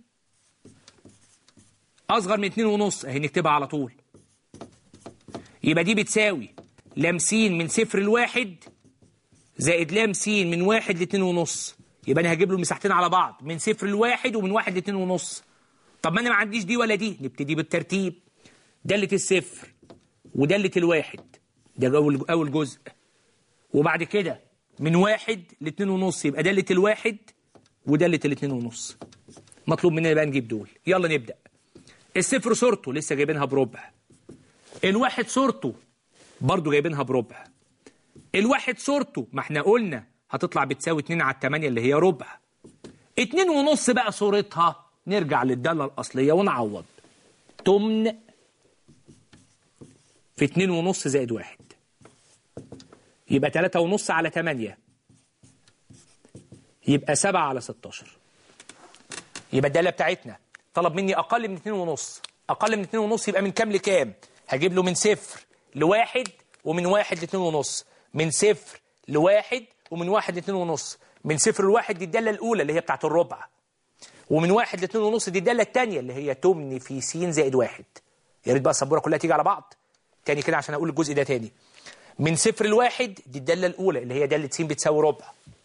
أصغر من اتنين ونص أهي نكتبها على طول يبقى دي بتساوي لامسين من صفر لواحد زائد لامسين من واحد لاتنين ونص يبقى أنا هجيب له المساحتين على بعض من صفر لواحد ومن واحد لاتنين ونص طب ما أنا ما عنديش دي ولا دي نبتدي بالترتيب دالة الصفر ودالة الواحد ده أول أول جزء وبعد كده من واحد لاتنين ونص يبقى دالة الواحد ودالة الاتنين ونص مطلوب مننا بقى نجيب دول يلا نبدأ الصفر صورته لسه جايبينها بربع الواحد صورته برضو جايبينها بربع الواحد صورته ما احنا قلنا هتطلع بتساوي 2 على 8 اللي هي ربع اتنين ونص بقى صورتها نرجع للدالة الأصلية ونعوض تمن في اتنين ونص زائد واحد يبقى تلاتة ونص على تمانية يبقى سبعة على ستاشر يبقى الدالة بتاعتنا طلب مني أقل من اتنين ونص أقل من اتنين ونص يبقى من كام لكام هجيب له من صفر لواحد ومن واحد لاتنين ونص من صفر لواحد ومن واحد لاتنين ونص من صفر لواحد دي الدالة الأولى اللي هي بتاعت الربع ومن واحد لاتنين ونص دي الدالة التانية اللي هي تمن في س زائد واحد يا ريت بقى السبورة كلها تيجي على بعض تاني كده عشان أقول الجزء ده تاني من صفر لواحد دي الدالة الأولى اللي هي دالة س بتساوي ربع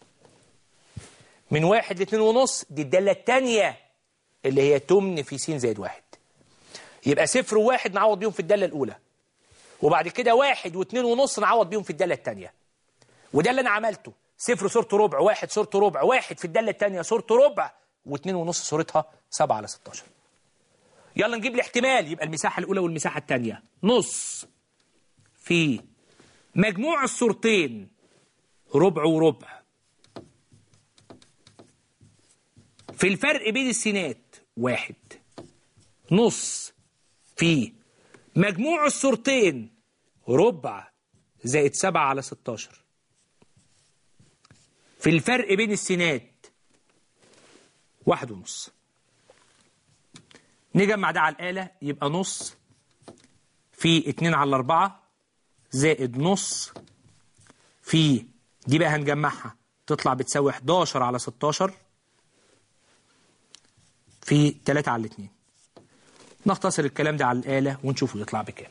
من واحد لاتنين ونص دي الدالة التانية اللي هي تمن في س زائد واحد يبقى صفر وواحد نعوض بيهم في الدالة الأولى وبعد كده واحد واتنين ونص نعوض بيهم في الدالة التانية وده اللي أنا عملته صفر صورته ربع واحد صورته ربع واحد في الدالة التانية صورته ربع واتنين ونص صورتها سبعة على ستاشر يلا نجيب الاحتمال يبقى المساحة الأولى والمساحة التانية نص في مجموع الصورتين ربع وربع في الفرق بين السينات واحد نص في مجموع الصورتين ربع زائد سبعة على ستاشر في الفرق بين السينات واحد ونص نجمع ده على الآلة يبقى نص في اتنين على أربعة زائد نص في دي بقى هنجمعها تطلع بتساوي 11 على 16 في 3 على 2 نختصر الكلام ده على الآلة ونشوفه يطلع بكام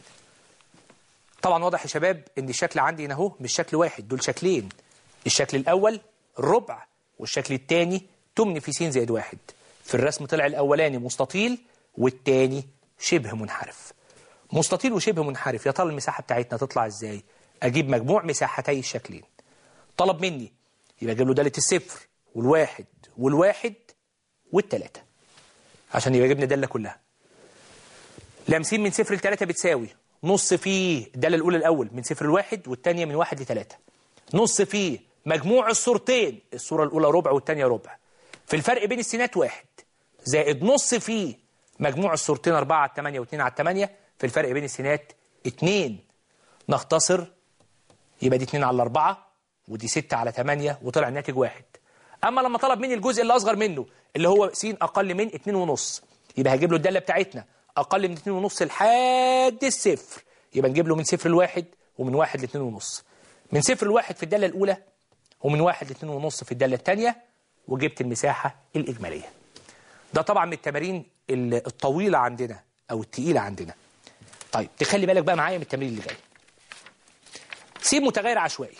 طبعا واضح يا شباب ان الشكل عندي هنا اهو مش شكل واحد دول شكلين الشكل الاول الربع والشكل الثاني تمن في س زائد واحد في الرسم طلع الاولاني مستطيل والثاني شبه منحرف مستطيل وشبه منحرف يا ترى المساحه بتاعتنا تطلع ازاي اجيب مجموع مساحتي الشكلين طلب مني يبقى اجيب له داله الصفر والواحد والواحد والثلاثه عشان يبقى جبنا الداله كلها لامسين من صفر لثلاثه بتساوي نص فيه الداله الاولى الاول من صفر لواحد والثانيه من واحد لثلاثه نص فيه مجموع الصورتين الصوره الاولى ربع والثانيه ربع في الفرق بين السينات واحد زائد نص فيه مجموع الصورتين 4 على 8 و2 على 8 في الفرق بين السينات 2 نختصر يبقى دي 2 على 4 ودي 6 على 8 وطلع الناتج واحد اما لما طلب مني الجزء اللي اصغر منه اللي هو س اقل من 2 ونص يبقى هجيب له الداله بتاعتنا اقل من 2 ونص لحد الصفر يبقى نجيب له من صفر لواحد ومن واحد ل ونص من صفر لواحد في الداله الاولى ومن واحد ل ونص في الداله الثانيه وجبت المساحه الاجماليه ده طبعا من التمارين الطويله عندنا او التقيله عندنا طيب تخلي بالك بقى معايا من التمرين اللي جاي س متغير عشوائي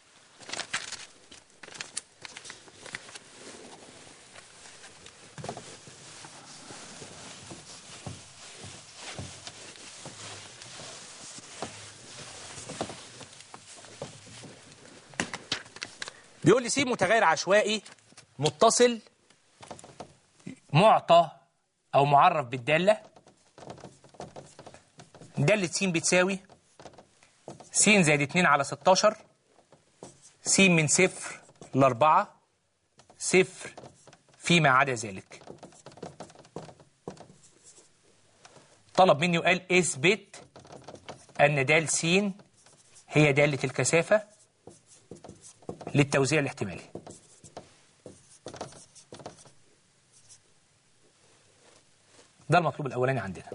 بيقول لي س متغير عشوائي متصل معطى او معرف بالداله داله س بتساوي س زائد 2 على 16 س من صفر لأربعة صفر فيما عدا ذلك طلب مني وقال اثبت أن دال س هي دالة الكثافة للتوزيع الاحتمالي ده المطلوب الأولاني عندنا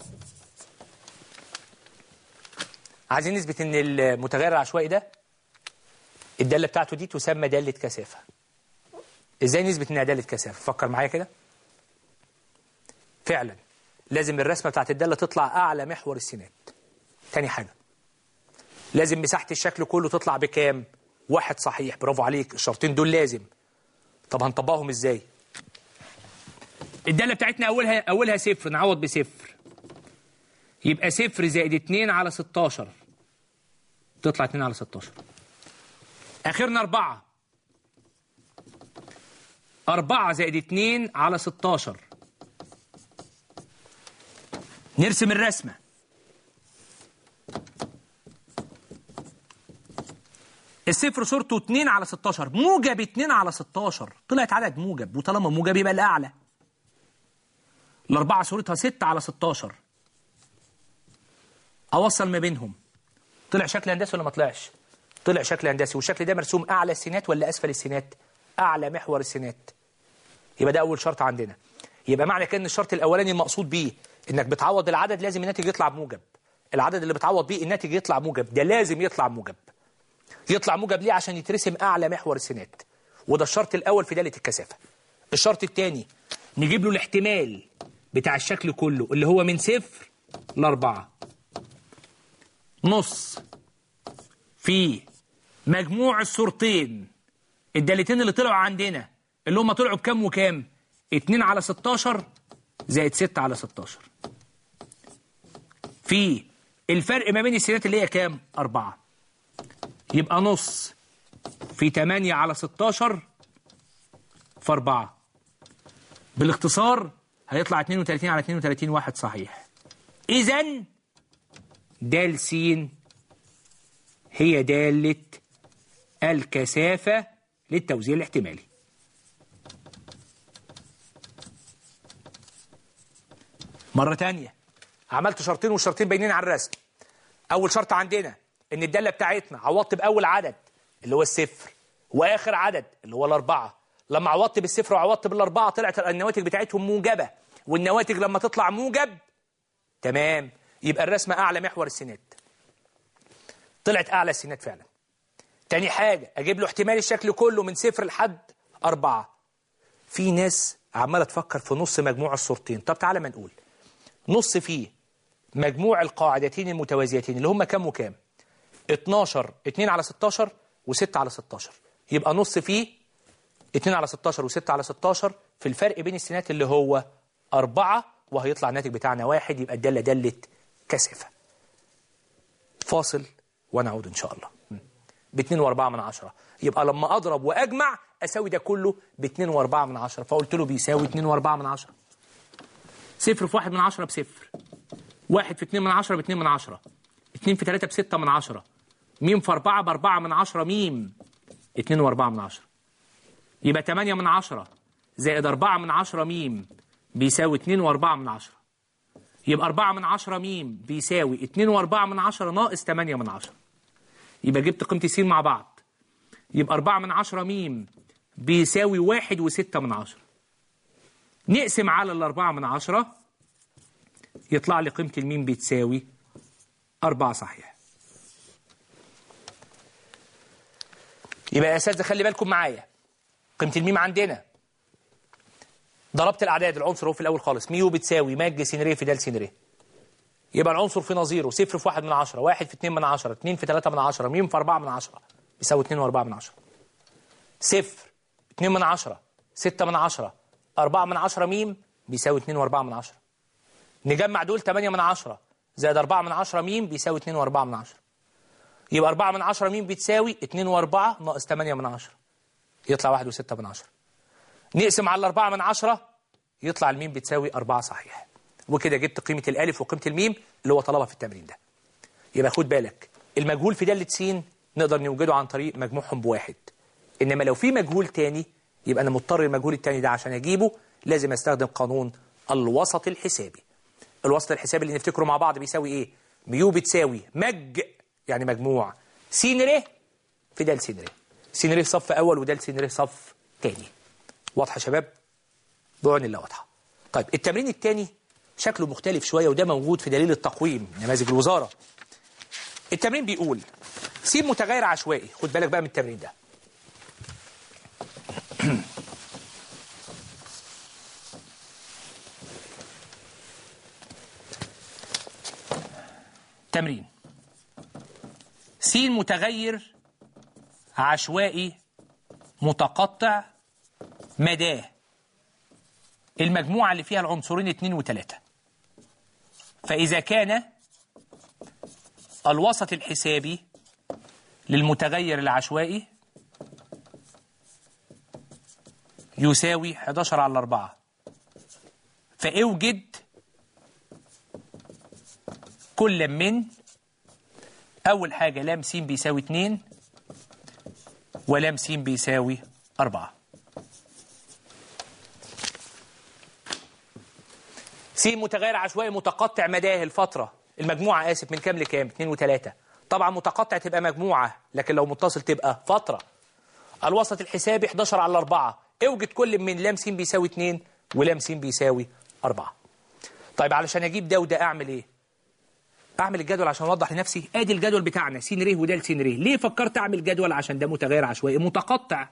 عايزين نثبت ان المتغير العشوائي ده الداله بتاعته دي تسمى داله كثافه ازاي نثبت انها داله كثافه فكر معايا كده فعلا لازم الرسمه بتاعت الداله تطلع اعلى محور السينات تاني حاجه لازم مساحه الشكل كله تطلع بكام واحد صحيح برافو عليك الشرطين دول لازم طب هنطبقهم ازاي الداله بتاعتنا اولها اولها صفر نعوض بصفر يبقى صفر زائد 2 على 16 تطلع 2 على 16 اخرنا 4 4 زائد 2 على 16 نرسم الرسمة الصفر صورته 2 على 16 موجب 2 على 16 طلعت عدد موجب وطالما موجب يبقى الأعلى الأربعة صورتها 6 على 16 أوصل ما بينهم طلع شكل هندسي ولا ما طلعش طلع شكل هندسي والشكل ده مرسوم أعلى السينات ولا أسفل السينات أعلى محور السينات يبقى ده أول شرط عندنا يبقى معنى كده ان الشرط الأولاني المقصود بيه إنك بتعوض العدد لازم الناتج يطلع بموجب العدد اللي بتعوض بيه الناتج يطلع موجب ده لازم يطلع موجب يطلع موجب ليه عشان يترسم أعلى محور السينات وده الشرط الأول في دالة الكثافة الشرط الثاني نجيب له الاحتمال بتاع الشكل كله اللي هو من صفر لأربعة نص في مجموع الصورتين الدالتين اللي طلعوا عندنا اللي هم طلعوا بكام وكام 2 على 16 زائد 6 على 16 في الفرق ما بين السينات اللي هي كام 4 يبقى نص في 8 على 16 في 4 بالاختصار هيطلع 32 على 32 واحد صحيح إذا دال س هي دالة الكثافة للتوزيع الاحتمالي مرة تانية عملت شرطين والشرطين باينين على الرسم أول شرط عندنا إن الدالة بتاعتنا عوضت بأول عدد اللي هو الصفر وآخر عدد اللي هو الأربعة لما عوضت بالصفر وعوضت بالأربعة طلعت النواتج بتاعتهم موجبة والنواتج لما تطلع موجب تمام يبقى الرسمة أعلى محور السينات طلعت أعلى السينات فعلا تاني حاجة أجيب له احتمال الشكل كله من صفر لحد أربعة في ناس عمالة تفكر في نص مجموع الصورتين طب تعالى ما نقول نص فيه مجموع القاعدتين المتوازيتين اللي هم كام وكام 12 2 على 16 و6 على 16 يبقى نص فيه 2 على 16 و6 على 16 في الفرق بين السينات اللي هو 4 وهيطلع الناتج بتاعنا واحد يبقى الدالة دالة كثافة فاصل ونعود إن شاء الله ب 2 و4 من عشرة يبقى لما أضرب وأجمع أساوي ده كله ب 2 و4 من عشرة فقلت له بيساوي 2 و4 من عشرة صفر في واحد من عشرة بصفر واحد في اتنين من عشرة باتنين من عشرة اتنين في تلاتة بستة من عشرة ميم في أربعة بأربعة من عشرة ميم اتنين وأربعة من عشرة يبقى تمانية من عشرة زائد أربعة من عشرة ميم بيساوي اتنين وأربعة من عشرة يبقى أربعة من عشرة ميم بيساوي اتنين وأربعة من عشرة ناقص تمانية من عشرة يبقى جبت قيمة س مع بعض يبقى أربعة من عشرة ميم بيساوي واحد وستة من عشرة نقسم على الأربعة من عشرة يطلع لي قيمة الميم بتساوي أربعة صحيح يبقى يا أساتذة خلي بالكم معايا قيمة الميم عندنا ضربت الأعداد العنصر هو في الأول خالص ميو بتساوي ماج س ر في د س ر يبقى العنصر في نظيره صفر في واحد من عشرة واحد في اتنين من عشرة اتنين في تلاتة من عشرة ميم في أربعة من عشرة بيساوي اتنين وأربعة من عشرة صفر اتنين من عشرة ستة من عشرة أربعة من عشرة ميم بيساوي اتنين وأربعة من عشرة نجمع دول تمانية من عشرة زائد أربعة من عشرة ميم بيساوي اتنين وأربعة من عشرة يبقى أربعة من عشرة ميم بتساوي اتنين وأربعة ناقص تمانية من عشرة يطلع واحد وستة من عشرة نقسم على الأربعة من عشرة يطلع الميم بتساوي أربعة صحيح وكده جبت قيمة الألف وقيمة الميم اللي هو طلبها في التمرين ده يبقى خد بالك المجهول في دالة س نقدر نوجده عن طريق مجموعهم بواحد إنما لو في مجهول تاني يبقى أنا مضطر المجهول التاني ده عشان أجيبه لازم أستخدم قانون الوسط الحسابي الوسط الحسابي اللي نفتكره مع بعض بيساوي إيه؟ ميو بتساوي مج يعني مجموع س ر في د س ر س ر صف أول ودال س ر صف تاني واضحة يا شباب؟ بعن الله واضحة طيب التمرين الثاني شكله مختلف شوية وده موجود في دليل التقويم نماذج الوزارة التمرين بيقول س متغير عشوائي خد بالك بقى من التمرين ده تمرين س متغير عشوائي متقطع مداه المجموعة اللي فيها العنصرين 2 و3 فإذا كان الوسط الحسابي للمتغير العشوائي يساوي 11 على 4 فاوجد كل من أول حاجة لام س بيساوي 2 ولام س بيساوي 4 س متغير عشوائي متقطع مداه الفترة المجموعة آسف من كام لكام 2 و3 طبعا متقطع تبقى مجموعة لكن لو متصل تبقى فترة الوسط الحسابي 11 على 4 اوجد كل من لام س بيساوي 2 ولام س بيساوي 4 طيب علشان اجيب ده وده اعمل ايه اعمل الجدول عشان اوضح لنفسي ادي الجدول بتاعنا س ر وده س ر ليه فكرت اعمل جدول عشان ده متغير عشوائي متقطع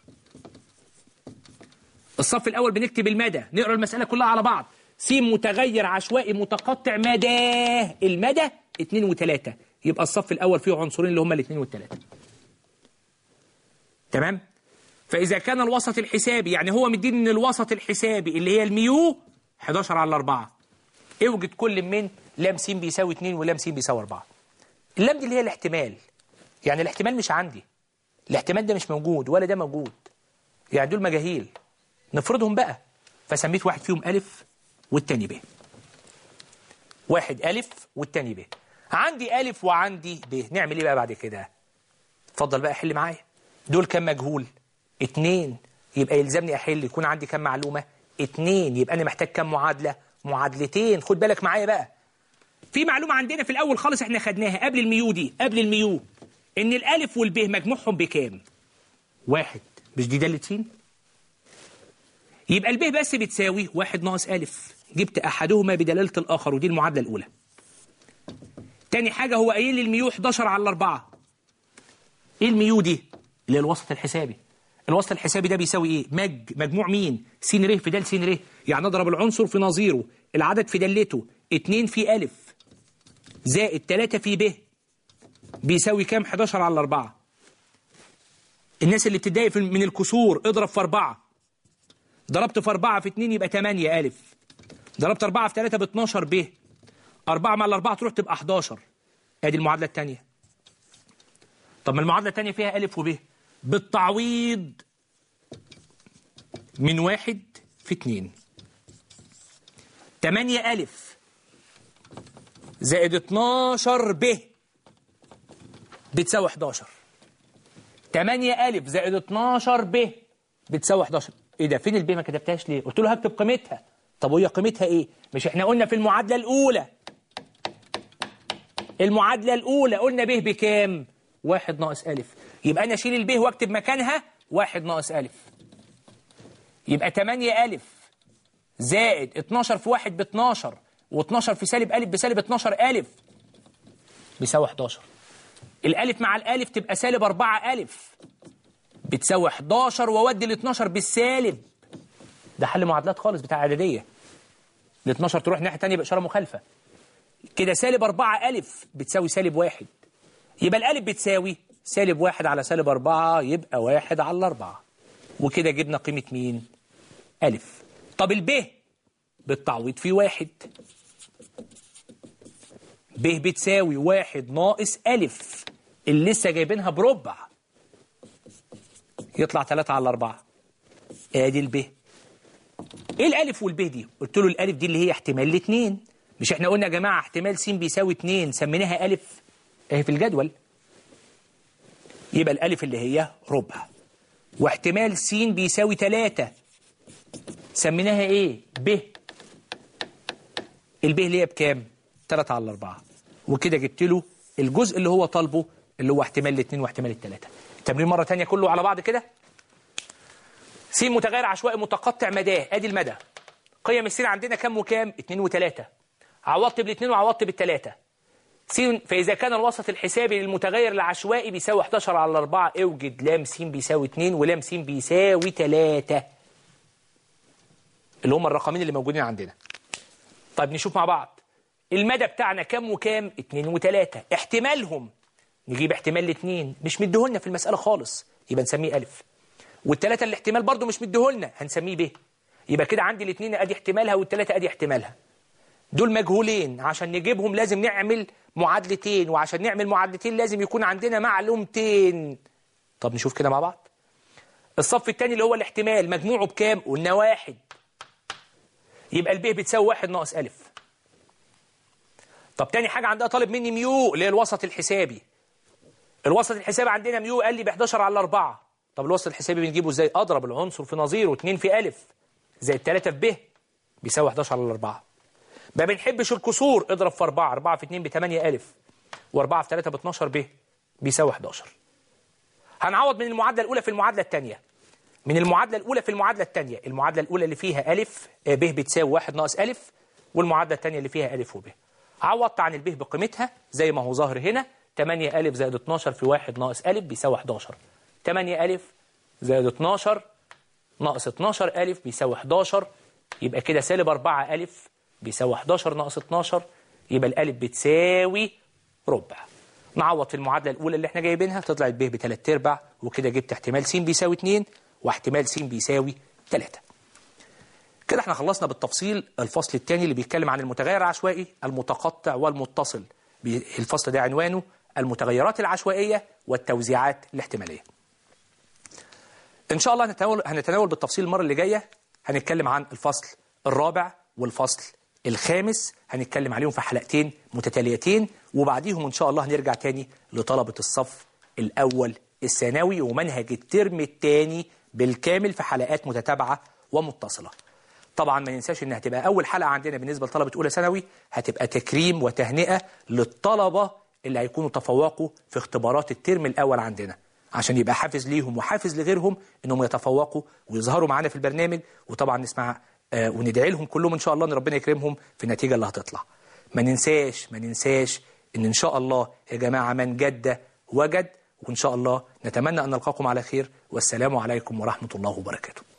الصف الاول بنكتب المدى نقرا المساله كلها على بعض س متغير عشوائي متقطع مداه المدى 2 و3 يبقى الصف الاول فيه عنصرين اللي هما الاثنين والثلاثه تمام فاذا كان الوسط الحسابي يعني هو مديني ان الوسط الحسابي اللي هي الميو 11 على 4 اوجد كل من لام س بيساوي 2 ولام س بيساوي 4 اللام دي اللي هي الاحتمال يعني الاحتمال مش عندي الاحتمال ده مش موجود ولا ده موجود يعني دول مجاهيل نفرضهم بقى فسميت واحد فيهم ألف والتاني ب واحد ألف والتاني ب عندي ألف وعندي ب نعمل إيه بقى بعد كده اتفضل بقى حل معايا دول كام مجهول اتنين يبقى يلزمني أحل يكون عندي كام معلومة اتنين يبقى أنا محتاج كام معادلة معادلتين خد بالك معايا بقى في معلومة عندنا في الأول خالص احنا خدناها قبل الميو دي قبل الميو إن الألف والب مجموعهم بكام واحد مش دي دالة سين يبقى الب بس بتساوي واحد ناقص ألف جبت أحدهما بدلالة الآخر ودي المعادلة الأولى تاني حاجة هو قايل لي الميو 11 على 4 إيه الميو دي؟ اللي هي الوسط الحسابي الوسط الحسابي ده بيساوي إيه؟ مج مجموع مين؟ س ر في د س ر يعني أضرب العنصر في نظيره العدد في دلته 2 في ألف زائد 3 في ب بيساوي كام 11 على 4 الناس اللي بتتضايق من الكسور اضرب في 4 ضربت في 4 في 2 يبقى 8 ألف ضربت 4 في 3 ب 12 ب 4 مع 4 تروح تبقى 11 ادي المعادلة الثانية طب ما المعادلة الثانية فيها ألف وب بالتعويض من واحد في 2 8 ألف زائد 12 ب بتساوي 11 8 ألف زائد 12 ب بتساوي 11 ايه ده فين الب ما كتبتهاش ليه قلت له هكتب قيمتها طب وهي قيمتها ايه مش احنا قلنا في المعادله الاولى المعادله الاولى قلنا ب بكام واحد ناقص الف يبقى انا اشيل الب واكتب مكانها واحد ناقص الف يبقى 8 الف زائد 12 في 1 ب 12 و12 في سالب الف بسالب 12 الف بيساوي 11 الالف مع الالف تبقى سالب 4 الف بتساوي 11 واودي ال 12 بالسالب ده حل معادلات خالص بتاع اعداديه ال 12 تروح ناحيه ثانيه باشاره مخالفه كده سالب أربعة ألف بتساوي سالب واحد يبقى الألف بتساوي سالب واحد على سالب أربعة يبقى واحد على أربعة وكده جبنا قيمة مين؟ ألف طب الب بالتعويض في واحد ب بتساوي واحد ناقص ألف اللي لسه جايبينها بربع يطلع تلاتة على أربعة ادي الب ايه الالف والب دي قلت له الالف دي اللي هي احتمال الاثنين مش احنا قلنا يا جماعه احتمال س بيساوي 2 سميناها الف اهي في الجدول يبقى الالف اللي هي ربع واحتمال س بيساوي 3 سميناها ايه ب الب اللي هي بكام 3 على 4 وكده جبت له الجزء اللي هو طالبه اللي هو احتمال الاثنين واحتمال الثلاثه التمرين مره ثانيه كله على بعض كده س متغير عشوائي متقطع مداه ادي المدى قيم السين عندنا كام وكام 2 و3 عوضت بالاثنين وعوضت بالثلاثه س فاذا كان الوسط الحسابي للمتغير العشوائي بيساوي 11 على 4 اوجد لام س بيساوي 2 ولام س بيساوي 3 اللي هم الرقمين اللي موجودين عندنا طيب نشوف مع بعض المدى بتاعنا كام وكام 2 و3 احتمالهم نجيب احتمال الاثنين مش مديهولنا في المساله خالص يبقى نسميه الف والثلاثه الاحتمال برضو مش مديهولنا هنسميه ب يبقى كده عندي الاثنين ادي احتمالها والثلاثه ادي احتمالها دول مجهولين عشان نجيبهم لازم نعمل معادلتين وعشان نعمل معادلتين لازم يكون عندنا معلومتين طب نشوف كده مع بعض الصف الثاني اللي هو الاحتمال مجموعه بكام قلنا واحد يبقى الب بتساوي واحد ناقص ألف طب تاني حاجة عندها طالب مني ميو اللي هي الوسط الحسابي الوسط الحسابي عندنا ميو قال لي ب 11 على 4 طب الوسط الحسابي بنجيبه ازاي اضرب العنصر في نظيره 2 في ألف زي 3 في ب بيساوي 11 على 4 ما بنحبش الكسور اضرب في 4 4 في 2 ب 8 ألف و4 في 3 ب 12 ب بيساوي 11 هنعوض من المعادلة الأولى في المعادلة الثانية من المعادلة الأولى في المعادلة الثانية المعادلة الأولى اللي فيها ألف ب بتساوي 1 ناقص ألف والمعادلة الثانية اللي فيها ألف وب عوضت عن الب بقيمتها زي ما هو ظاهر هنا 8 ألف زائد 12 في 1 ناقص ألف بيساوي 11 8 ألف زائد 12 ناقص 12 ألف بيساوي 11 يبقى كده سالب 4 ألف بيساوي 11 ناقص 12 يبقى الألف بتساوي ربع نعوض في المعادلة الأولى اللي احنا جايبينها تطلع الب بثلاث أرباع وكده جبت احتمال س بيساوي 2 واحتمال س بيساوي 3 كده احنا خلصنا بالتفصيل الفصل الثاني اللي بيتكلم عن المتغير العشوائي المتقطع والمتصل الفصل ده عنوانه المتغيرات العشوائية والتوزيعات الاحتمالية إن شاء الله هنتناول, هنتناول بالتفصيل المرة اللي جاية هنتكلم عن الفصل الرابع والفصل الخامس هنتكلم عليهم في حلقتين متتاليتين وبعديهم إن شاء الله هنرجع تاني لطلبة الصف الأول الثانوي ومنهج الترم الثاني بالكامل في حلقات متتابعة ومتصلة طبعا ما ننساش انها هتبقى اول حلقه عندنا بالنسبه لطلبه اولى ثانوي هتبقى تكريم وتهنئه للطلبه اللي هيكونوا تفوقوا في اختبارات الترم الاول عندنا عشان يبقى حافز ليهم وحافز لغيرهم انهم يتفوقوا ويظهروا معانا في البرنامج وطبعا نسمع آه وندعي لهم كلهم ان شاء الله ان ربنا يكرمهم في النتيجه اللي هتطلع ما ننساش ما ننساش ان ان شاء الله يا جماعه من جد وجد وان شاء الله نتمنى ان نلقاكم على خير والسلام عليكم ورحمه الله وبركاته